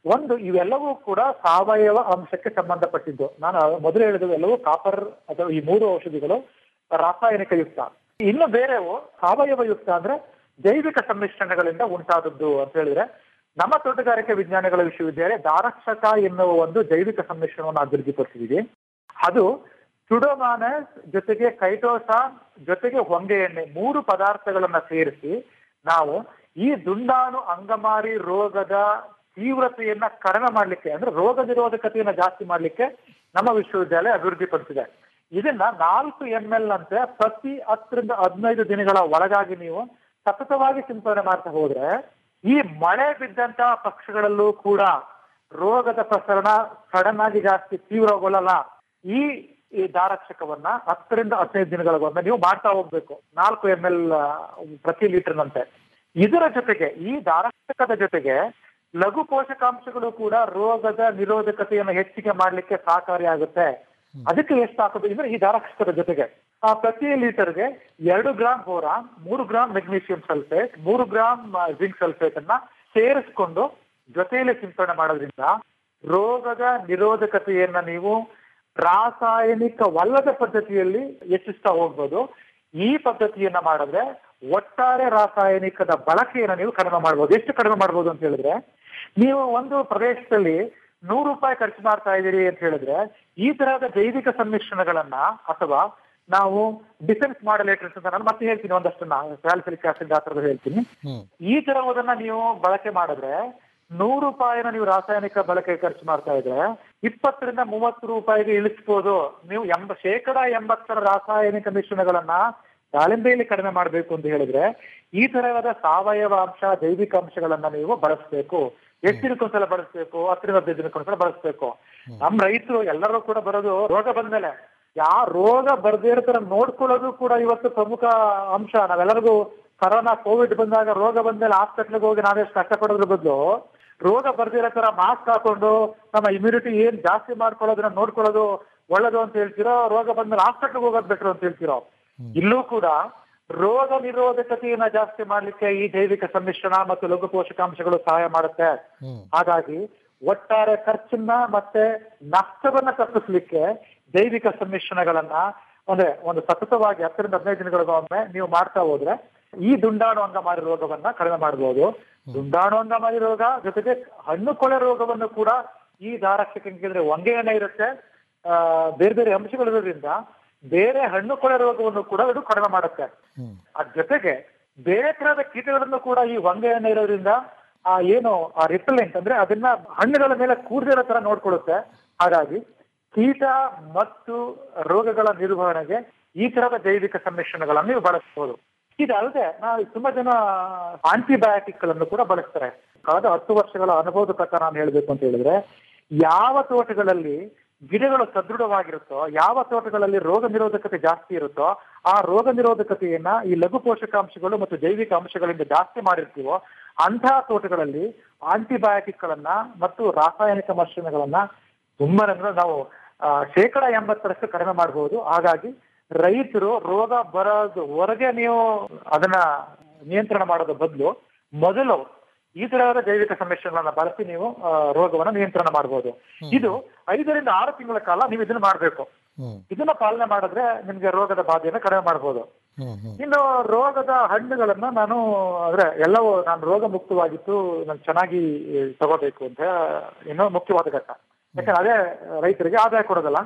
ಒಂದು ಇವೆಲ್ಲವೂ ಕೂಡ ಸಾವಯವ ಅಂಶಕ್ಕೆ ಸಂಬಂಧಪಟ್ಟಿದ್ದು ನಾನು ಮೊದಲು ಹೇಳಿದ ಎಲ್ಲವೂ ಕಾಪರ್ ಅಥವಾ ಈ ಮೂರು ಔಷಧಿಗಳು ರಾಸಾಯನಿಕ ಯುಕ್ತ ಇನ್ನು ಬೇರೆವು ಸಾವಯವ ಯುಕ್ತ ಅಂದ್ರೆ ಜೈವಿಕ ಸಮ್ಮಿಶ್ರಣಗಳಿಂದ ಉಂಟಾದದ್ದು ಅಂತ ಹೇಳಿದ್ರೆ ನಮ್ಮ ತೋಟಗಾರಿಕೆ ವಿಜ್ಞಾನಗಳ ವಿಶ್ವವಿದ್ಯಾಲಯ ದಾರಕ್ಷಕ ಎನ್ನುವ ಒಂದು ಜೈವಿಕ ಸಮ್ಮಿಶ್ರಣವನ್ನು ಅಭಿವೃದ್ಧಿಪಡಿಸಿದೀವಿ ಅದು ಸುಡೋಮಾನಸ್ ಜೊತೆಗೆ ಕೈಟೋಸಾನ್ ಜೊತೆಗೆ ಹೊಂಗೆ ಎಣ್ಣೆ ಮೂರು ಪದಾರ್ಥಗಳನ್ನ ಸೇರಿಸಿ ನಾವು ಈ ದುಂಡಾಣು ಅಂಗಮಾರಿ ರೋಗದ ತೀವ್ರತೆಯನ್ನ ಕಡಿಮೆ ಮಾಡ್ಲಿಕ್ಕೆ ಅಂದ್ರೆ ರೋಗ ನಿರೋಧಕತೆಯನ್ನ ಜಾಸ್ತಿ ಮಾಡ್ಲಿಕ್ಕೆ ನಮ್ಮ ವಿಶ್ವವಿದ್ಯಾಲಯ ಅಭಿವೃದ್ಧಿಪಡಿಸಿದೆ ಇದನ್ನ ನಾಲ್ಕು ಎಂ ಎಲ್ ಅಂತೆ ಪ್ರತಿ ಹತ್ತರಿಂದ ಹದಿನೈದು ದಿನಗಳ ಒಳಗಾಗಿ ನೀವು ಸತತವಾಗಿ ಸಿಂಪಡಣೆ ಮಾಡ್ತಾ ಹೋದ್ರೆ ಈ ಮಳೆ ಬಿದ್ದಂತಹ ಪಕ್ಷಗಳಲ್ಲೂ ಕೂಡ ರೋಗದ ಪ್ರಸರಣ ಸಡನ್ ಆಗಿ ಜಾಸ್ತಿ ತೀವ್ರಗೊಳ್ಳಲ್ಲ ಈ ಈ ದಾರಕ್ಷಕವನ್ನ ಹತ್ತರಿಂದ ಹದಿನೈದು ದಿನಗಳಿಗೊಮ್ಮೆ ನೀವು ಮಾಡ್ತಾ ಹೋಗ್ಬೇಕು ನಾಲ್ಕು ಎಂ ಎಲ್ ಪ್ರತಿ ಲೀಟರ್ನಂತೆ ಇದರ ಜೊತೆಗೆ ಈ ದಾರಕ್ಷಕದ ಜೊತೆಗೆ ಲಘು ಪೋಷಕಾಂಶಗಳು ಕೂಡ ರೋಗದ ನಿರೋಧಕತೆಯನ್ನು ಹೆಚ್ಚಿಗೆ ಮಾಡ್ಲಿಕ್ಕೆ ಸಹಕಾರಿಯಾಗುತ್ತೆ ಅದಕ್ಕೆ ಎಷ್ಟು ಹಾಕೋದು ಅಂದ್ರೆ ಈ ದಾರಕ್ಷಕದ ಜೊತೆಗೆ ಆ ಪ್ರತಿ ಲೀಟರ್ಗೆ ಎರಡು ಗ್ರಾಮ್ ಬೋರಾನ್ ಮೂರು ಗ್ರಾಮ್ ಮೆಗ್ನೀಷಿಯಂ ಸಲ್ಫೇಟ್ ಮೂರು ಗ್ರಾಮ್ ಜಿಂಕ್ ಸಲ್ಫೇಟ್ ಅನ್ನ ಸೇರಿಸ್ಕೊಂಡು ಜೊತೆಯಲ್ಲಿ ಸಿಂಪಡಣೆ ಮಾಡೋದ್ರಿಂದ ರೋಗದ ನಿರೋಧಕತೆಯನ್ನ ನೀವು ರಾಸಾಯನಿಕವಲ್ಲದ ಪದ್ಧತಿಯಲ್ಲಿ ಹೆಚ್ಚಿಸ್ತಾ ಹೋಗ್ಬೋದು ಈ ಪದ್ಧತಿಯನ್ನ ಮಾಡಿದ್ರೆ ಒಟ್ಟಾರೆ ರಾಸಾಯನಿಕದ ಬಳಕೆಯನ್ನ ನೀವು ಕಡಿಮೆ ಮಾಡ್ಬೋದು ಎಷ್ಟು ಕಡಿಮೆ ಮಾಡ್ಬೋದು ಅಂತ ಹೇಳಿದ್ರೆ ನೀವು ಒಂದು ಪ್ರದೇಶದಲ್ಲಿ ನೂರು ರೂಪಾಯಿ ಖರ್ಚು ಮಾಡ್ತಾ ಇದ್ದೀರಿ ಅಂತ ಹೇಳಿದ್ರೆ ಈ ತರಹದ ಜೈವಿಕ ಸಮ್ಮಿಶ್ರಣಗಳನ್ನ ಅಥವಾ ನಾವು ಡಿಫೆನ್ಸ್ ಮಾಡಲೇಟರ್ಸ್ ಅಂತ ನಾನು ಮತ್ತೆ ಹೇಳ್ತೀನಿ ಒಂದಷ್ಟನ್ನ ಸ್ಯಾಲ್ಸಿಲಿಕ್ ಆಸಿಡ್ ಆ ಥರದ್ದು ಹೇಳ್ತೀನಿ ಈ ತರಹದನ್ನ ನೀವು ಬಳಕೆ ಮಾಡಿದ್ರೆ ನೂರು ರೂಪಾಯಿನ ನೀವು ರಾಸಾಯನಿಕ ಬಳಕೆ ಖರ್ಚು ಮಾಡ್ತಾ ಇದ್ರೆ ಇಪ್ಪತ್ತರಿಂದ ಮೂವತ್ತು ರೂಪಾಯಿಗೆ ಇಳಿಸ್ಬೋದು ನೀವು ಎಂಬ ಶೇಕಡ ಎಂಬತ್ತರ ರಾಸಾಯನಿಕ ಮಿಶ್ರಣಗಳನ್ನ ದಾಳಿಂಬೆಯಲ್ಲಿ ಕಡಿಮೆ ಮಾಡಬೇಕು ಅಂತ ಹೇಳಿದ್ರೆ ಈ ತರಹದ ಸಾವಯವ ಅಂಶ ಜೈವಿಕ ಅಂಶಗಳನ್ನ ನೀವು ಬಳಸಬೇಕು ಎಷ್ಟು ದಿನಕ್ಕೊಂದ್ಸಲ ಬಳಸಬೇಕು ಹತ್ತರಿಂದ ಹದಿನೈದು ದಿನಕ್ಕೊಂದ್ಸಲ ಬಳಸಬೇಕು ನಮ್ ರೈತರು ಎಲ್ಲರೂ ಕೂಡ ಬರೋದು ರೋಗ ಬಂದ್ಮೇಲೆ ಯಾ ರೋಗ ಬರ್ದೇ ಇರೋ ತರ ನೋಡ್ಕೊಳ್ಳೋದು ಕೂಡ ಇವತ್ತು ಪ್ರಮುಖ ಅಂಶ ನಾವೆಲ್ಲರಿಗೂ ಕರೋನಾ ಕೋವಿಡ್ ಬಂದಾಗ ರೋಗ ಬಂದ್ಮೇಲೆ ಹಾಸ್ಪಿಟ್ಲಿಗೆ ಹೋಗಿ ನಾವೆಷ್ಟು ಕಷ್ಟ ಪಡೋದ್ರ ಬದಲು ರೋಗ ಬರ್ದಿರೋ ತರ ಮಾಸ್ಕ್ ಹಾಕೊಂಡು ನಮ್ಮ ಇಮ್ಯುನಿಟಿ ಏನ್ ಜಾಸ್ತಿ ಮಾಡ್ಕೊಳ್ಳೋದನ್ನ ನೋಡ್ಕೊಳ್ಳೋದು ಒಳ್ಳೇದು ಅಂತ ಹೇಳ್ತಿರೋ ರೋಗ ಬಂದ್ಮೇಲೆ ಹಾಸ್ಪಿಟ್ಲಿಗೆ ಹೋಗೋದು ಬೆಟ್ರು ಅಂತ ಹೇಳ್ತಿರೋ ಇಲ್ಲೂ ಕೂಡ ರೋಗ ನಿರೋಧಕತೆಯನ್ನ ಜಾಸ್ತಿ ಮಾಡ್ಲಿಕ್ಕೆ ಈ ಜೈವಿಕ ಸಮ್ಮಿಶ್ರಣ ಮತ್ತು ಲಘು ಪೋಷಕಾಂಶಗಳು ಸಹಾಯ ಮಾಡುತ್ತೆ ಹಾಗಾಗಿ ಒಟ್ಟಾರೆ ಖರ್ಚನ್ನ ಮತ್ತೆ ನಷ್ಟವನ್ನ ತಪ್ಪಿಸ್ಲಿಕ್ಕೆ ಜೈವಿಕ ಸಮ್ಮಿಶ್ರಣಗಳನ್ನ ಅಂದ್ರೆ ಒಂದು ಸತತವಾಗಿ ಹತ್ತರಿಂದ ಹದಿನೈದು ದಿನಗಳಿಗೊಮ್ಮೆ ನೀವು ಮಾಡ್ತಾ ಹೋದ್ರೆ ಈ ದುಂಡಾಣು ಅಂಗಮಾರಿ ರೋಗವನ್ನ ಕಡಿಮೆ ಮಾಡಬಹುದು ದುಂಡಾಣು ಅಂಗಮಾರಿ ರೋಗ ಜೊತೆಗೆ ಹಣ್ಣು ಕೊಳೆ ರೋಗವನ್ನು ಕೂಡ ಈ ದಾರಕ್ಷಕಂದ್ರೆ ಹೊಂಗೆ ಎಣ್ಣೆ ಇರುತ್ತೆ ಆ ಬೇರೆ ಬೇರೆ ಅಂಶಗಳಿರೋದ್ರಿಂದ ಬೇರೆ ಹಣ್ಣು ಕೊಳೆ ರೋಗವನ್ನು ಕೂಡ ಇದು ಕಡಿಮೆ ಮಾಡುತ್ತೆ ಅದ್ ಜೊತೆಗೆ ಬೇರೆ ತರಹದ ಕೀಟಗಳನ್ನು ಕೂಡ ಈ ಹೊಂಗೆ ಎಣ್ಣೆ ಇರೋದ್ರಿಂದ ಆ ಏನು ಆ ರಿಪೆಲೆಂಟ್ ಅಂದ್ರೆ ಅದನ್ನ ಹಣ್ಣುಗಳ ಮೇಲೆ ಕೂರ್ದಿರೋ ತರ ನೋಡ್ಕೊಳ್ಳುತ್ತೆ ಹಾಗಾಗಿ ಕೀಟ ಮತ್ತು ರೋಗಗಳ ನಿರ್ವಹಣೆಗೆ ಈ ತರಹದ ಜೈವಿಕ ಸಮ್ಮಿಶ್ರಣಗಳನ್ನು ನೀವು ಬಳಸಬಹುದು ಇದಲ್ಲದೆ ನಾವು ತುಂಬಾ ಜನ ಆಂಟಿಬಯೋಟಿಕ್ ಗಳನ್ನು ಕೂಡ ಬಳಸ್ತಾರೆ ಕಳೆದ ಹತ್ತು ವರ್ಷಗಳ ಅನುಭವದ ಪ್ರಕಾರ ನಾನು ಹೇಳ್ಬೇಕು ಅಂತ ಹೇಳಿದ್ರೆ ಯಾವ ತೋಟಗಳಲ್ಲಿ ಗಿಡಗಳು ಸದೃಢವಾಗಿರುತ್ತೋ ಯಾವ ತೋಟಗಳಲ್ಲಿ ರೋಗ ನಿರೋಧಕತೆ ಜಾಸ್ತಿ ಇರುತ್ತೋ ಆ ರೋಗ ನಿರೋಧಕತೆಯನ್ನ ಈ ಲಘು ಪೋಷಕಾಂಶಗಳು ಮತ್ತು ಜೈವಿಕ ಅಂಶಗಳಿಂದ ಜಾಸ್ತಿ ಮಾಡಿರ್ತೀವೋ ಅಂತಹ ತೋಟಗಳಲ್ಲಿ ಆಂಟಿಬಯೋಟಿಕ್ ಗಳನ್ನ ಮತ್ತು ರಾಸಾಯನಿಕ ಮಿಶ್ರಣಗಳನ್ನ ತುಂಬಾ ಅಂದ್ರೆ ನಾವು ಆ, ಶೇಕಡ ಎಂಬತ್ತರಷ್ಟು ಕಡಿಮೆ ಮಾಡಬಹುದು ಹಾಗಾಗಿ ರೈತರು ರೋಗ ಬರೋದು ಹೊರಗೆ ನೀವು ಅದನ್ನ ನಿಯಂತ್ರಣ ಮಾಡೋದ್ರ ಬದಲು ಮೊದಲು ಈ ತರಹದ ಜೈವಿಕ ಸಮ್ಮಿಶ್ರಣಗಳನ್ನ ಬಳಸಿ ನೀವು ಆ, ರೋಗವನ್ನ ನಿಯಂತ್ರಣ ಮಾಡಬಹುದು ಇದು ಐದರಿಂದ ಆರು ತಿಂಗಳ ಕಾಲ ನೀವು ಇದನ್ನ ಮಾಡಬೇಕು ಇದನ್ನ ಪಾಲನೆ ಮಾಡಿದ್ರೆ ನಿಮ್ಗೆ ರೋಗದ ಬಾಧೆಯನ್ನು ಕಡಿಮೆ ಮಾಡಬಹುದು ಇನ್ನು ರೋಗದ ಹಣ್ಣುಗಳನ್ನ ನಾನು ಅಂದ್ರೆ ಎಲ್ಲವೂ ನಾನು ರೋಗ ಮುಕ್ತವಾಗಿತ್ತು ನಾನು ಚೆನ್ನಾಗಿ ತಗೋಬೇಕು ಅಂತ ಇನ್ನೂ ಮುಖ್ಯವಾದ ಘಟ್ಟ ಯಾಕಂದ್ರೆ ಅದೇ ರೈತರಿಗೆ ಆದಾಯ ಕೊಡೋದಲ್ಲ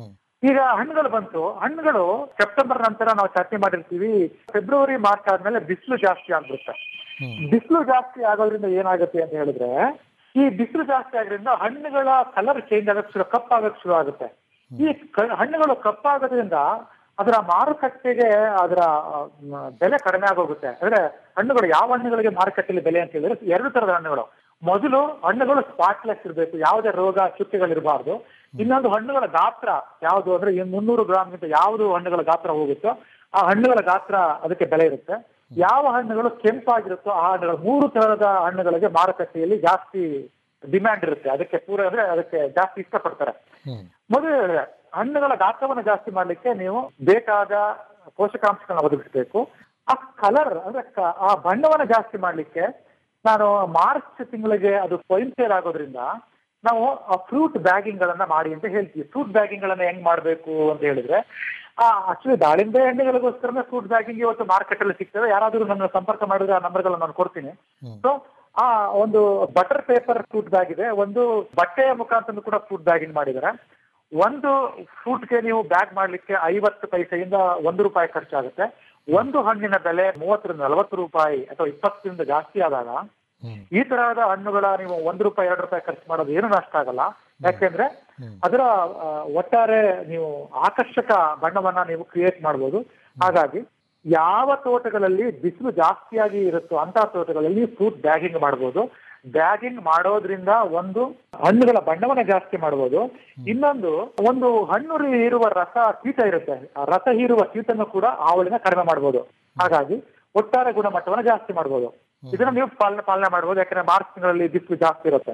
ಈಗ ಹಣ್ಣುಗಳು ಬಂತು ಹಣ್ಣುಗಳು ಸೆಪ್ಟೆಂಬರ್ ನಂತರ ನಾವು ಚರ್ಚೆ ಮಾಡಿರ್ತೀವಿ ಫೆಬ್ರವರಿ ಮಾರ್ಚ್ ಆದ್ಮೇಲೆ ಬಿಸಿಲು ಜಾಸ್ತಿ ಆಗ್ಬಿಡುತ್ತೆ ಬಿಸಿಲು ಜಾಸ್ತಿ ಆಗೋದ್ರಿಂದ ಏನಾಗುತ್ತೆ ಅಂತ ಹೇಳಿದ್ರೆ ಈ ಬಿಸಿಲು ಜಾಸ್ತಿ ಆಗೋದ್ರಿಂದ ಹಣ್ಣುಗಳ ಕಲರ್ ಚೇಂಜ್ ಆಗಕ್ಕೆ ಶುರು ಕಪ್ಪಾಗಕ್ಕೆ ಶುರು ಆಗುತ್ತೆ ಈ ಕ- ಹಣ್ಣುಗಳು ಕಪ್ಪಾಗೋದ್ರಿಂದ ಅದರ ಮಾರುಕಟ್ಟೆಗೆ ಅದರ ಮ್, ಬೆಲೆ ಕಡಿಮೆ ಆಗೋಗುತ್ತೆ ಅಂದ್ರೆ ಹಣ್ಣುಗಳು ಯಾವ ಹಣ್ಣುಗಳಿಗೆ ಮಾರುಕಟ್ಟೆಯಲ್ಲಿ ಬೆಲೆ ಅಂತ ಹೇಳಿದ್ರೆ ಎರಡು ತರದ ಹಣ್ಣುಗಳು ಮೊದಲು ಹಣ್ಣುಗಳು ಸ್ಪಾಟ್ಲೆಸ್ ಇರಬೇಕು ಯಾವುದೇ ರೋಗ ಚುಕ್ಕೆಗಳಿರಬಾರ್ದು ಇನ್ನೊಂದು ಹಣ್ಣುಗಳ ಗಾತ್ರ ಯಾವುದು ಅಂದ್ರೆ ಈ ಮುನ್ನೂರು ಗ್ರಾಮ್ಗಿಂತ ಯಾವುದು ಹಣ್ಣುಗಳ ಗಾತ್ರ ಹೋಗುತ್ತೋ ಆ ಹಣ್ಣುಗಳ ಗಾತ್ರ ಅದಕ್ಕೆ ಬೆಲೆ ಇರುತ್ತೆ ಯಾವ ಹಣ್ಣುಗಳು ಕೆಂಪಾಗಿರುತ್ತೋ ಆ ಹಣ್ಣುಗಳು ಮೂರು ತರಹದ ಹಣ್ಣುಗಳಿಗೆ ಮಾರುಕಟ್ಟೆಯಲ್ಲಿ ಜಾಸ್ತಿ ಡಿಮ್ಯಾಂಡ್ ಇರುತ್ತೆ ಅದಕ್ಕೆ ಪೂರ ಅಂದ್ರೆ ಅದಕ್ಕೆ ಜಾಸ್ತಿ ಇಷ್ಟಪಡ್ತಾರೆ ಮೊದಲು ಹೇಳಿದೆ, ಹಣ್ಣುಗಳ ಗಾತ್ರವನ್ನು ಜಾಸ್ತಿ ಮಾಡ್ಲಿಕ್ಕೆ ನೀವು ಬೇಕಾದ ಪೋಷಕಾಂಶಗಳನ್ನ ಒದಗಿಸ್ಬೇಕು ಆ ಕಲರ್ ಅಂದ್ರೆ ಕ- ಆ ಬಣ್ಣವನ್ನ ಜಾಸ್ತಿ ಮಾಡ್ಲಿಕ್ಕೆ ನಾನು ಮಾರ್ಚ್ ತಿಂಗಳಿಗೆ ಅದು ಸ್ವಯಂ ಸೇರ್ ಆಗೋದ್ರಿಂದ ನಾವು ಫ್ರೂಟ್ ಬ್ಯಾಗಿಂಗ್ ಗಳನ್ನ ಮಾಡಿ ಅಂತ ಹೇಳ್ತೀವಿ ಫ್ರೂಟ್ ಬ್ಯಾಗಿಂಗ್ ಗಳನ್ನ ಹೆಂಗ್ ಮಾಡ್ಬೇಕು ಅಂತ ಹೇಳಿದ್ರೆ ಆಕ್ಚುಲಿ ದಾಳಿಂಬೆ ಹಣ್ಣುಗಳಿಗೋಸ್ಕರನೇ ಫ್ರೂಟ್ ಬ್ಯಾಗಿಂಗ್ ಇವತ್ತು ಮಾರ್ಕೆಟ್ ಅಲ್ಲಿ ಸಿಗ್ತವೆ ಯಾರಾದ್ರೂ ನನ್ನ ಸಂಪರ್ಕ ಮಾಡಿದ್ರೆ ಆ ನಂಬರ್ಗಳನ್ನ ನಾನು ಕೊಡ್ತೀನಿ ಸೊ ಆ ಒಂದು ಬಟರ್ ಪೇಪರ್ ಫ್ರೂಟ್ ಬ್ಯಾಗ್ ಇದೆ ಒಂದು ಬಟ್ಟೆಯ ಮುಖಾಂತರ ಕೂಡ ಫ್ರೂಟ್ ಬ್ಯಾಗಿಂಗ್ ಮಾಡಿದ್ದಾರೆ ಒಂದು ಫ್ರೂಟ್ಗೆ ನೀವು ಬ್ಯಾಗ್ ಮಾಡ್ಲಿಕ್ಕೆ ಐವತ್ತು ಪೈಸೆಯಿಂದ ಒಂದು ರೂಪಾಯಿ ಖರ್ಚಾಗುತ್ತೆ ಒಂದು ಹಣ್ಣಿನ ಬೆಲೆ ಮೂವತ್ತರಿಂದ ನಲವತ್ತು ರೂಪಾಯಿ ಅಥವಾ ಇಪ್ಪತ್ತರಿಂದ ಜಾಸ್ತಿ ಆದಾಗ ಈ ತರಹದ ಹಣ್ಣುಗಳ ನೀವು ಒಂದು ರೂಪಾಯಿ ಎರಡು ರೂಪಾಯಿ ಖರ್ಚು ಮಾಡೋದು ಏನು ನಷ್ಟ ಆಗಲ್ಲ ಯಾಕೆಂದ್ರೆ ಅದರ ಆ, ಒಟ್ಟಾರೆ ನೀವು ಆಕರ್ಷಕ ಬಣ್ಣವನ್ನ ನೀವು ಕ್ರಿಯೇಟ್ ಮಾಡ್ಬೋದು ಹಾಗಾಗಿ ಯಾವ ತೋಟಗಳಲ್ಲಿ ಬಿಸಿಲು ಜಾಸ್ತಿಯಾಗಿ ಇರುತ್ತೋ ಅಂತ ತೋಟಗಳಲ್ಲಿ ಫ್ರೂಟ್ ಬ್ಯಾಗಿಂಗ್ ಮಾಡ್ಬೋದು ಬ್ಯಾಗಿಂಗ್ ಮಾಡೋದ್ರಿಂದ ಒಂದು ಹಣ್ಣುಗಳ ಬಣ್ಣವನ್ನ ಜಾಸ್ತಿ ಮಾಡ್ಬೋದು ಇನ್ನೊಂದು ಒಂದು ಹಣ್ಣು ಹೀರುವ ರಸ ಕೀಟ ಇರುತ್ತೆ ಆ ರಸ ಹೀರುವ ಕೀಟನ್ನು ಕೂಡ ಆವಳಿನ ಕಡಿಮೆ ಮಾಡ್ಬೋದು ಹಾಗಾಗಿ ಒಟ್ಟಾರೆ ಗುಣಮಟ್ಟವನ್ನ ಜಾಸ್ತಿ ಮಾಡ್ಬೋದು ಇದನ್ನ ನೀವು ಪಾಲನೆ ಪಾಲನೆ ಮಾಡ್ಬೋದು ಯಾಕಂದ್ರೆ ಮಾರ್ಚ್ ತಿಂಗಳಲ್ಲಿ ಬಿಸಿಲು ಜಾಸ್ತಿ ಇರುತ್ತೆ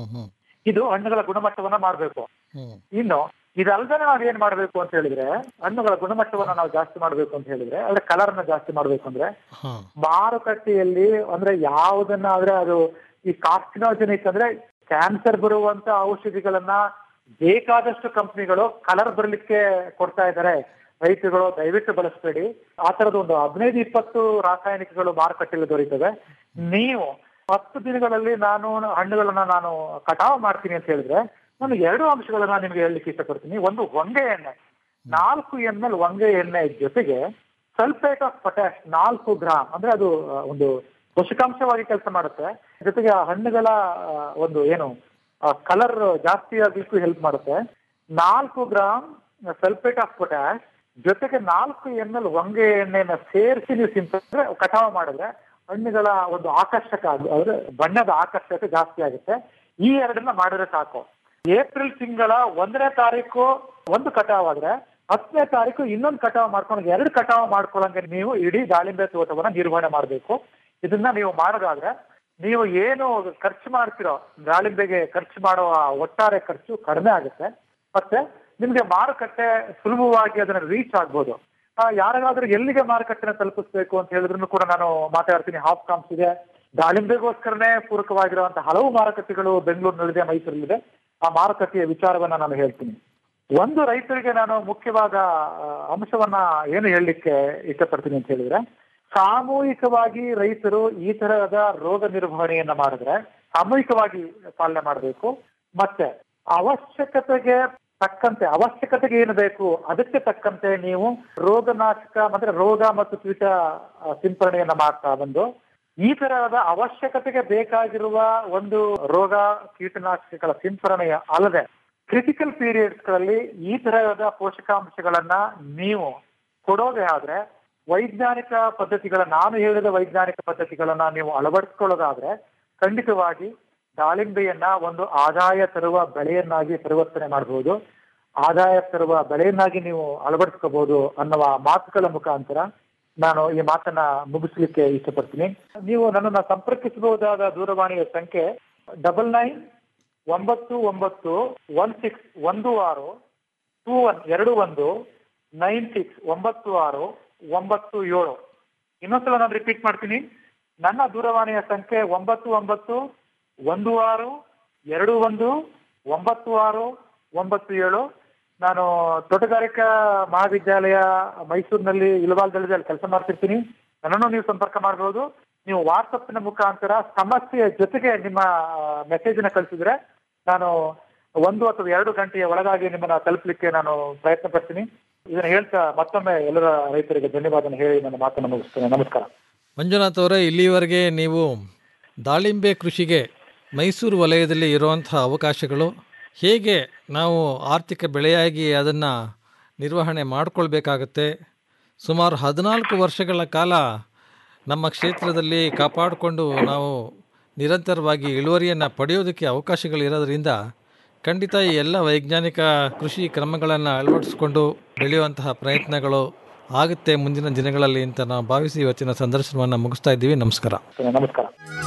ಇದು ಹಣ್ಣುಗಳ ಗುಣಮಟ್ಟವನ್ನ ಮಾಡ್ಬೇಕು ಇನ್ನು ಇದಲ್ದೇ ನಾವ್ ಏನ್ ಮಾಡ್ಬೇಕು ಅಂತ ಹೇಳಿದ್ರೆ ಹಣ್ಣುಗಳ ಗುಣಮಟ್ಟವನ್ನ ನಾವು ಜಾಸ್ತಿ ಮಾಡ್ಬೇಕು ಅಂತ ಹೇಳಿದ್ರೆ ಅಂದ್ರೆ ಕಲರ್ ನ ಜಾಸ್ತಿ ಮಾಡ್ಬೇಕು ಅಂದ್ರೆ ಮಾರುಕಟ್ಟೆಯಲ್ಲಿ ಅಂದ್ರೆ ಯಾವುದನ್ನ ಆದ್ರೆ ಅದು ಈ ಕಾರ್ಸಿನೋಜೆನಿಕ್ ಅಂದ್ರೆ ಕ್ಯಾನ್ಸರ್ ಬರುವಂತ ಔಷಧಿಗಳನ್ನ ಬೇಕಾದಷ್ಟು ಕಂಪನಿಗಳು ಕಲರ್ ಬರ್ಲಿಕ್ಕೆ ಕೊಡ್ತಾ ಇದ್ದಾರೆ ರೈತರುಗಳು ದಯವಿಟ್ಟು ಬಳಸಬೇಡಿ ಆ ತರದ ಒಂದು ಹದಿನೈದು ಇಪ್ಪತ್ತು ರಾಸಾಯನಿಕಗಳು ಮಾರುಕಟ್ಟೆಯಲ್ಲಿ ದೊರೆಯುತ್ತವೆ ನೀವು ಹತ್ತು ದಿನಗಳಲ್ಲಿ ನಾನು ಹಣ್ಣುಗಳನ್ನ ನಾನು ಕಟಾವು ಮಾಡ್ತೀನಿ ಅಂತ ಹೇಳಿದ್ರೆ ನಾನು ಎರಡು ಅಂಶಗಳನ್ನ ನಿಮ್ಗೆ ಹೇಳಲಿಕ್ಕೆ ಇಷ್ಟಪಡ್ತೀನಿ ಒಂದು ಹೊಂಗೆ ಎಣ್ಣೆ ನಾಲ್ಕು ಎಂ ಎಲ್ ಹೊಂಗೆ ಎಣ್ಣೆ ಜೊತೆಗೆ ಸಲ್ಫೇಟ್ ಆಫ್ ಪೊಟ್ಯಾಶ್ ನಾಲ್ಕು ಗ್ರಾಮ್ ಅಂದ್ರೆ ಅದು ಆ, ಒಂದು ಪೋಷಕಾಂಶವಾಗಿ ಕೆಲಸ ಮಾಡುತ್ತೆ ಜೊತೆಗೆ ಆ ಹಣ್ಣುಗಳ ಆ, ಒಂದು ಏನು ಕಲರ್ ಜಾಸ್ತಿ ಆಗ್ಲಿಕ್ಕೂ ಹೆಲ್ಪ್ ಮಾಡುತ್ತೆ ನಾಲ್ಕು ಗ್ರಾಮ್ ಸಲ್ಫೇಟ್ ಆಫ್ ಪೊಟ್ಯಾಶ್ ಜೊತೆಗೆ ನಾಲ್ಕು ಎಂ ಎಲ್ ಹೊಂಗೆ ಎಣ್ಣೆನ ಸೇರಿಸಿ ನೀವು ಸಿಂಪಡಿಸಿದ್ರೆ ಕಟಾವು ಮಾಡಿದ್ರೆ ಹಣ್ಣುಗಳ ಒಂದು ಆಕರ್ಷಕ ಅದು- ಅಂದ್ರೆ ಬಣ್ಣದ ಆಕರ್ಷಕ ಜಾಸ್ತಿ ಆಗುತ್ತೆ ಈ ಎರಡನ್ನ ಮಾಡಿದ್ರೆ ಸಾಕು ಏಪ್ರಿಲ್ ತಿಂಗಳ ಒಂದನೇ ತಾರೀಕು ಒಂದು ಕಟಾವ್ ಆದ್ರೆ ಹತ್ತನೇ ತಾರೀಕು ಇನ್ನೊಂದು ಕಟಾವ್ ಮಾಡ್ಕೊಂಡು ಎರಡು ಕಟಾವ್ ಮಾಡ್ಕೊಳ್ಳಂಗೆ ನೀವು ಇಡೀ ದಾಳಿಂಬೆ ತೋಟವನ್ನ ನಿರ್ವಹಣೆ ಮಾಡಬೇಕು ಇದನ್ನ ನೀವು ಮಾಡೋದಾದ್ರೆ ನೀವು ಏನು ಖರ್ಚು ಮಾಡ್ತಿರೋ ದಾಳಿಂಬೆಗೆ ಖರ್ಚು ಮಾಡುವ ಒಟ್ಟಾರೆ ಖರ್ಚು ಕಡಿಮೆ ಆಗುತ್ತೆ ಮತ್ತೆ ನಿಮ್ಗೆ ಮಾರುಕಟ್ಟೆ ಸುಲಭವಾಗಿ ಅದನ್ನ ರೀಚ್ ಆಗ್ಬೋದು ಆ, ಯಾರಿಗಾದ್ರೂ ಎಲ್ಲಿಗೆ ಮಾರುಕಟ್ಟೆನ ತಲುಪಿಸ್ಬೇಕು ಅಂತ ಹೇಳಿದ್ರು ಕೂಡ ನಾನು ಮಾತಾಡ್ತೀನಿ ಹಾಫ್ ಕಾಮ್ಸ್ ಇದೆ ದಾಳಿಂಬೆಗೋಸ್ಕರನೇ ಪೂರಕವಾಗಿರುವಂತಹ ಹಲವು ಮಾರುಕಟ್ಟೆಗಳು ಬೆಂಗಳೂರಿನಲ್ಲಿದೆ ಮೈಸೂರಲ್ಲಿದೆ ಆ ಮಾರುಕಟ್ಟೆಯ ವಿಚಾರವನ್ನ ನಾನು ಹೇಳ್ತೀನಿ ಒಂದು ರೈತರಿಗೆ ನಾನು ಮುಖ್ಯವಾದ ಆ, ಅಂಶವನ್ನ ಏನು ಹೇಳಲಿಕ್ಕೆ ಇಷ್ಟಪಡ್ತೀನಿ ಅಂತ ಹೇಳಿದ್ರೆ ಸಾಮೂಹಿಕವಾಗಿ ರೈತರು ಈ ತರಹದ ರೋಗ ನಿರ್ವಹಣೆಯನ್ನ ಮಾಡಿದ್ರೆ ಸಾಮೂಹಿಕವಾಗಿ ಪಾಲನೆ ಮಾಡಬೇಕು ಮತ್ತೆ ಅವಶ್ಯಕತೆಗೆ ತಕ್ಕಂತೆ ಅವಶ್ಯಕತೆಗೆ ಏನು ಬೇಕು ಅದಕ್ಕೆ ತಕ್ಕಂತೆ ನೀವು ರೋಗನಾಶಕ ಮತ್ತೆ ರೋಗ ಮತ್ತು ಕೀಟ ಆ, ಸಿಂಪರಣೆಯನ್ನ ಮಾಡ್ತಾ ಬಂದು ಈ ತರಹದ ಅವಶ್ಯಕತೆಗೆ ಬೇಕಾಗಿರುವ ಒಂದು ರೋಗ ಕೀಟನಾಶಕಗಳ ಸಿಂಪರಣೆಯ ಅಲ್ಲದೆ ಕ್ರಿಟಿಕಲ್ ಪೀರಿಯಡ್ಸ್ ಗಳಲ್ಲಿ ಈ ತರಹದ ಪೋಷಕಾಂಶಗಳನ್ನ ನೀವು ಕೊಡೋದೇ ಆದ್ರೆ ವೈಜ್ಞಾನಿಕ ಪದ್ಧತಿಗಳ ನಾನು ಹೇಳಿದ ವೈಜ್ಞಾನಿಕ ಪದ್ಧತಿಗಳನ್ನ ನೀವು ಅಳವಡಿಸ್ಕೊಳ್ಳೋದಾದ್ರೆ ಖಂಡಿತವಾಗಿ ದಾಳಿಂಬೆಯನ್ನ ಒಂದು ಆದಾಯ ತರುವ ಬೆಳೆಯನ್ನಾಗಿ ಪರಿವರ್ತನೆ ಮಾಡಬಹುದು ಆದಾಯ ತರುವ ಬೆಳೆಯನ್ನಾಗಿ ನೀವು ಅಳವಡಿಸ್ಕೋಬಹುದು ಅನ್ನುವ ಮಾತುಗಳ ಮುಖಾಂತರ ನಾನು ಈ ಮಾತನ್ನ ಮುಗಿಸ್ಲಿಕ್ಕೆ ಇಷ್ಟಪಡ್ತೀನಿ ನೀವು ನನ್ನನ್ನ ಸಂಪರ್ಕಿಸಬಹುದಾದ ದೂರವಾಣಿಯ ಸಂಖ್ಯೆ ಡಬಲ್ ನೈನ್ ಒಂಬತ್ತು ಒಂಬತ್ತು ಒನ್ ಸಿಕ್ಸ್ ಒಂದು ಆರು ಟೂ ಒನ್ ಎರಡು ಒಂದು ನೈನ್ ಸಿಕ್ಸ್ ಒಂಬತ್ತು ಆರು ಒಂಬತ್ತು ಏಳು ಇನ್ನೊಂದ್ಸಲ ನಾನು ರಿಪೀಟ್ ಮಾಡ್ತೀನಿ ನನ್ನ ದೂರವಾಣಿಯ ಸಂಖ್ಯೆ ಒಂಬತ್ತು ಒಂಬತ್ತು ಒಂದು ಆರು ಎರಡು ಒಂದು ಒಂಬತ್ತು ಆರು ಒಂಬತ್ತು ಏಳು ನಾನು ತೋಟಗಾರಿಕಾ ಮಹಾವಿದ್ಯಾಲಯ ಮೈಸೂರಿನಲ್ಲಿ ಇಲವಾಲ್ದಲ್ಲಿ ಅಲ್ಲಿ ಕೆಲಸ ಮಾಡ್ತಿರ್ತೀನಿ ನನ್ನನ್ನು ನೀವು ಸಂಪರ್ಕ ಮಾಡಬಹುದು ನೀವು ವಾಟ್ಸಪ್ನ ಮುಖಾಂತರ ಸಮಸ್ಯೆಯ ಜೊತೆಗೆ ನಿಮ್ಮ ಮೆಸೇಜ್ ನ ಕಳಿಸಿದ್ರೆ ನಾನು ಒಂದು ಅಥವಾ ಎರಡು ಗಂಟೆಯ ಒಳಗಾಗಿ ನಿಮ್ಮನ್ನ ತಲುಪಲಿಕ್ಕೆ ನಾನು ಪ್ರಯತ್ನ ಪಡ್ತೀನಿ ಇದನ್ನ ಹೇಳ್ತಾ ಮತ್ತೊಮ್ಮೆ ಎಲ್ಲರ ರೈತರಿಗೆ ಧನ್ಯವಾದ ಹೇಳಿ ನನ್ನ ಮಾತನ್ನು ಮುಗಿಸ್ತೇನೆ ನಮಸ್ಕಾರ ಮಂಜುನಾಥ್ ಅವರೇ ಇಲ್ಲಿವರೆಗೆ ನೀವು ದಾಳಿಂಬೆ ಕೃಷಿಗೆ ಮೈಸೂರು ವಲಯದಲ್ಲಿ ಇರುವಂತಹ ಅವಕಾಶಗಳು ಹೇಗೆ ನಾವು ಆರ್ಥಿಕ ಬೆಳೆಯಾಗಿ ಅದನ್ನು ನಿರ್ವಹಣೆ ಮಾಡಿಕೊಳ್ಬೇಕಾಗತ್ತೆ ಸುಮಾರು ಹದಿನಾಲ್ಕು ವರ್ಷಗಳ ಕಾಲ ನಮ್ಮ ಕ್ಷೇತ್ರದಲ್ಲಿ ಕಾಪಾಡಿಕೊಂಡು ನಾವು ನಿರಂತರವಾಗಿ ಇಳುವರಿಯನ್ನು ಪಡೆಯೋದಕ್ಕೆ ಅವಕಾಶಗಳಿರೋದ್ರಿಂದ ಖಂಡಿತ ಈ ಎಲ್ಲ ವೈಜ್ಞಾನಿಕ ಕೃಷಿ ಕ್ರಮಗಳನ್ನು ಅಳವಡಿಸಿಕೊಂಡು ಬೆಳೆಯುವಂತಹ ಪ್ರಯತ್ನಗಳು ಆಗುತ್ತೆ ಮುಂದಿನ ದಿನಗಳಲ್ಲಿ ಅಂತ ನಾವು ಭಾವಿಸಿ ಇವತ್ತಿನ ಸಂದರ್ಶನವನ್ನು ಮುಗಿಸ್ತಾ ಇದ್ದೀವಿ ನಮಸ್ಕಾರ ನಮಸ್ಕಾರ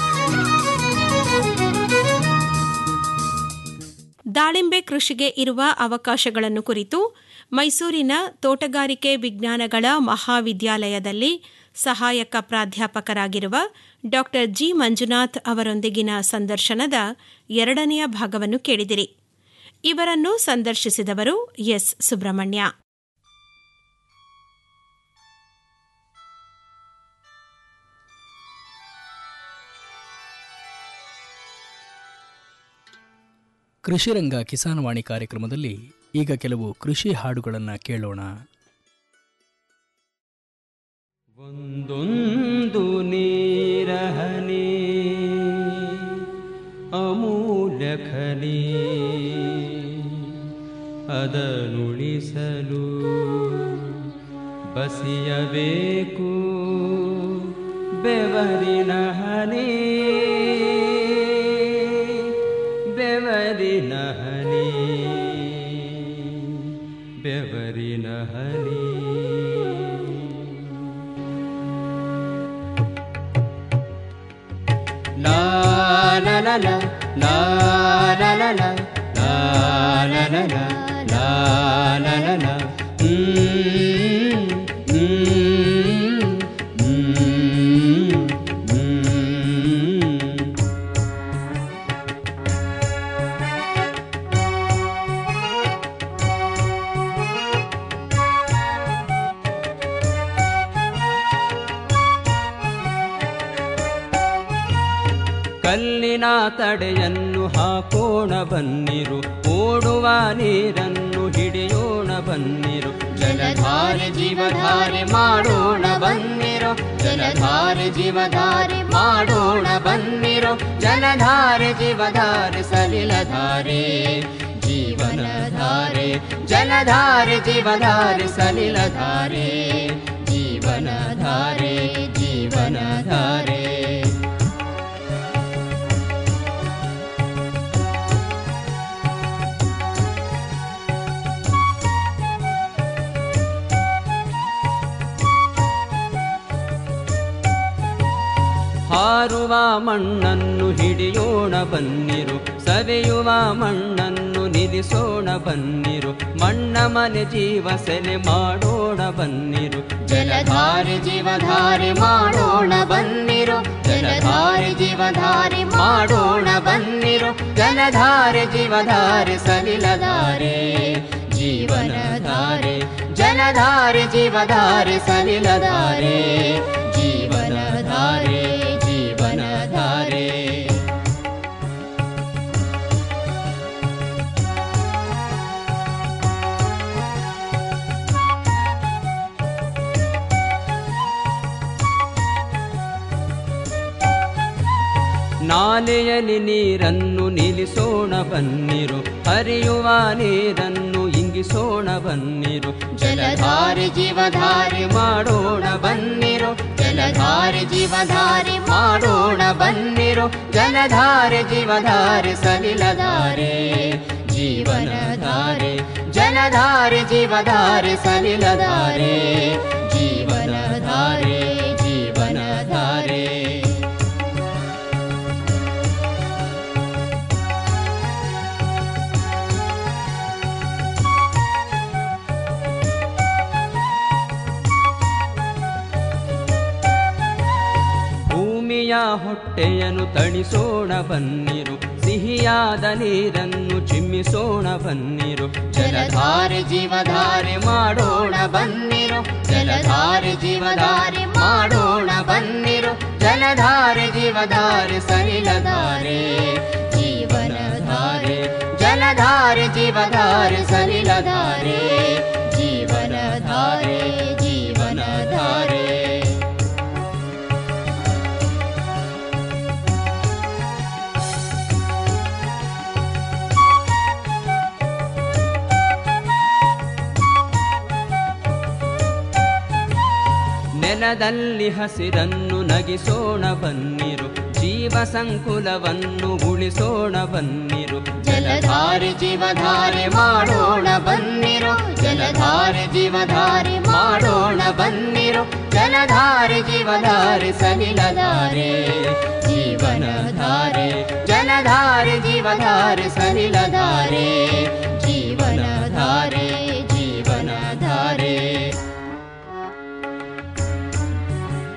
ದಾಳಿಂಬೆ ಕೃಷಿಗೆ ಇರುವ ಅವಕಾಶಗಳನ್ನು ಕುರಿತು ಮೈಸೂರಿನ ತೋಟಗಾರಿಕೆ ವಿಜ್ಞಾನಗಳ ಮಹಾವಿದ್ಯಾಲಯದಲ್ಲಿ ಸಹಾಯಕ ಪ್ರಾಧ್ಯಾಪಕರಾಗಿರುವ ಡಾಕ್ಟರ್ ಜಿ ಮಂಜುನಾಥ್ ಅವರೊಂದಿಗಿನ ಸಂದರ್ಶನದ ಎರಡನೆಯ ಭಾಗವನ್ನು ಕೇಳಿದಿರಿ ಇವರನ್ನು ಸಂದರ್ಶಿಸಿದವರು ಎಸ್ ಸುಬ್ರಹ್ಮಣ್ಯ ಕೃಷಿರಂಗ ಕಿಸಾನವಾಣಿ ಕಾರ್ಯಕ್ರಮದಲ್ಲಿ ಈಗ ಕೆಲವು ಕೃಷಿ ಹಾಡುಗಳನ್ನು ಕೇಳೋಣ ಒಂದೊಂದು ನೀರಹನಿ ಅಮೂಲ್ಯ ಖನಿ ಅದನುಳಿಸಲು ಬಸಿಯಬೇಕು ಬೆವರಿನ ಹನಿ ಬೆವರಿನ ಹನಿ ಬೆವರಿನ ಹನಿ La la la la la la la la la la la la la la la la Mm, mm, mm, mm. ಕಲ್ಲಿನ ತಡೆಯನ್ನು ಹಾಕೋಣ ಬನ್ನಿರು ಓಡುವ ನೀರನ್ನು ಹಿಡಿಯೋಣ ಬನ್ನಿರು ಜಲಧಾರೆ ಜೀವಧಾರೆ ಮಾಡೋಣ ಬನ್ನಿರು ಜಲಧಾರೆ ಜೀವಧಾರೆ ಮಾಡೋಣ ಬನ್ನಿರು ಜಲಧಾರೆ ಜೀವಧಾರೆ ಸಲಿಲಧಾರೆ ಜೀವನಧಾರೆ ಜಲಧಾರೆ ಜೀವಧಾರೆ ಸಲಿಲಧಾರೆ ಜೀವನಧಾರೆ ಜೀವನಧಾರೆ ಹಾರುವ ಮಣ್ಣನ್ನು ಹಿಡಿಯೋಣ ಬನ್ನಿರು ಸವೆಯುವ ಮಣ್ಣನ್ನು ನಿಲ್ಲಿಸೋಣ ಬನ್ನಿರು ಮಣ್ಣ ಮನೆ ಜೀವ ಸೆಲೆ ಮಾಡೋಣ ಬನ್ನಿರು ಜಲಧಾರೆ ಜೀವಧಾರೆ ಮಾಡೋಣ ಬನ್ನಿರು ಜಲಧಾರೆ ಜೀವಧಾರೆ ಮಾಡೋಣ ಬನ್ನಿರು ಜಲಧಾರೆ ಜೀವಧಾರೆ ಸಲಿಲಧಾರೆ ಜೀವನಧಾರೆ ಜಲಧಾರೆ ಜೀವಧಾರೆ ಸಲಿಲಧಾರೆ ಜೀವನಧಾರೆ ಜೀವನಧಾರೆ ನಾಲೆಯಲ್ಲಿ ನೀರನ್ನು ನಿಲ್ಲಿಸೋಣ ಬನ್ನಿರು ಹರಿಯುವ ನೀರನ್ನು ಇಂಗಿಸೋಣ ಬನ್ನಿರು ಜಲಧಾರೆ ಜೀವಧಾರೆ ಮಾಡೋಣ ಬನ್ನಿರು ಜಲಧಾರೆ ಜೀವಧಾರೆ ಮಾಡೋಣ ಬನ್ನಿರು ಜಲಧಾರೆ ಜೀವಧಾರೆ ಸಲಿಲಧಾರೆ ಜೀವನಧಾರೆ ಜಲಧಾರೆ ಜೀವಧಾರೆ ಸಲಿಲಧಾರೆ ಜೀವನಧಾರೆ ಜೀವನಧಾರೆ ಭೂಮಿಯ ಹೊಟ್ಟೆಯನ್ನು ತಣಿಸೋಣ ಬನ್ನಿರು ಸಿಹಿಯಾದ ನೀರನ್ನು ಚಿಮ್ಮಿಸೋಣ ಬನ್ನಿರು ಜಲಧಾರೆ ಜೀವಧಾರೆ ಮಾಡೋಣ ಬನ್ನಿರು ಜಲಧಾರೆ ಜೀವಧಾರೆ ಮಾಡೋಣ ಬನ್ನಿರು ಜಲಧಾರೆ ಜೀವಧಾರೆ ಸಲಿಲಧಾರೆ ಜೀವನಧಾರೆ ಜಲಧಾರೆ ಜೀವಧಾರೆ ಸಲಿಲಧಾರೆ ಜೀವನಧಾರೆ ಜೀವನಧಾರೆ ನೆಲದಲ್ಲಿ ಹಸಿರನ್ನು ನಗಿಸೋಣ ಬನ್ನಿರು ಜೀವ ಸಂಕುಲವನ್ನು ಉಳಿಸೋಣ ಬನ್ನಿರು ಜಲಧಾರೆ ಜೀವಧಾರೆ ಮಾಡೋಣ ಬನ್ನಿರು ಜಲಧಾರೆ ಜೀವಧಾರೆ ಮಾಡೋಣ ಬನ್ನಿರು ಜಲಧಾರೆ ಜೀವಧಾರೆ ಸಲಿಲಧಾರೆ ಜೀವನಧಾರೆ ಜಲಧಾರೆ ಜೀವಧಾರೆ ಸಲಿಲಧಾರೆ ಜೀವನಧಾರೆ ಜೀವನಧಾರೆ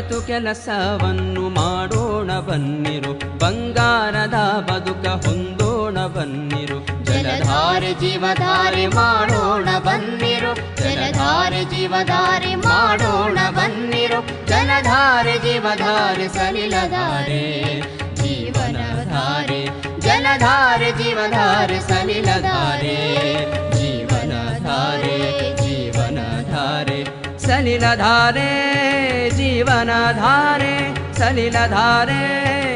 ಅರಿತು ಕೆಲಸವನ್ನು ಮಾಡೋಣ ಬನ್ನಿರು ಬಂಗಾರದ ಬದುಕ ಹೊಂದೋಣ ಬನ್ನಿರು ಜಲಧಾರೆ ಜೀವಧಾರೆ ಮಾಡೋಣ ಬನ್ನಿರು ಜಲಧಾರೆ ಜೀವಧಾರೆ ಮಾಡೋಣ ಬನ್ನಿರು ಜಲಧಾರೆ ಜೀವಧಾರೆ ಸಲಿಲಧಾರೆ ಜೀವನಧಾರೆ ಜಲಧಾರೆ ಜೀವಧಾರೆ ಸಲಿಲಧಾರೆ ಜೀವನಧಾರೆ ಜೀವನಧಾರೆ ಸಲಿಲಧಾರೆ ಜೀವನಧಾರೆ ಸಲಿಲಧಾರೆ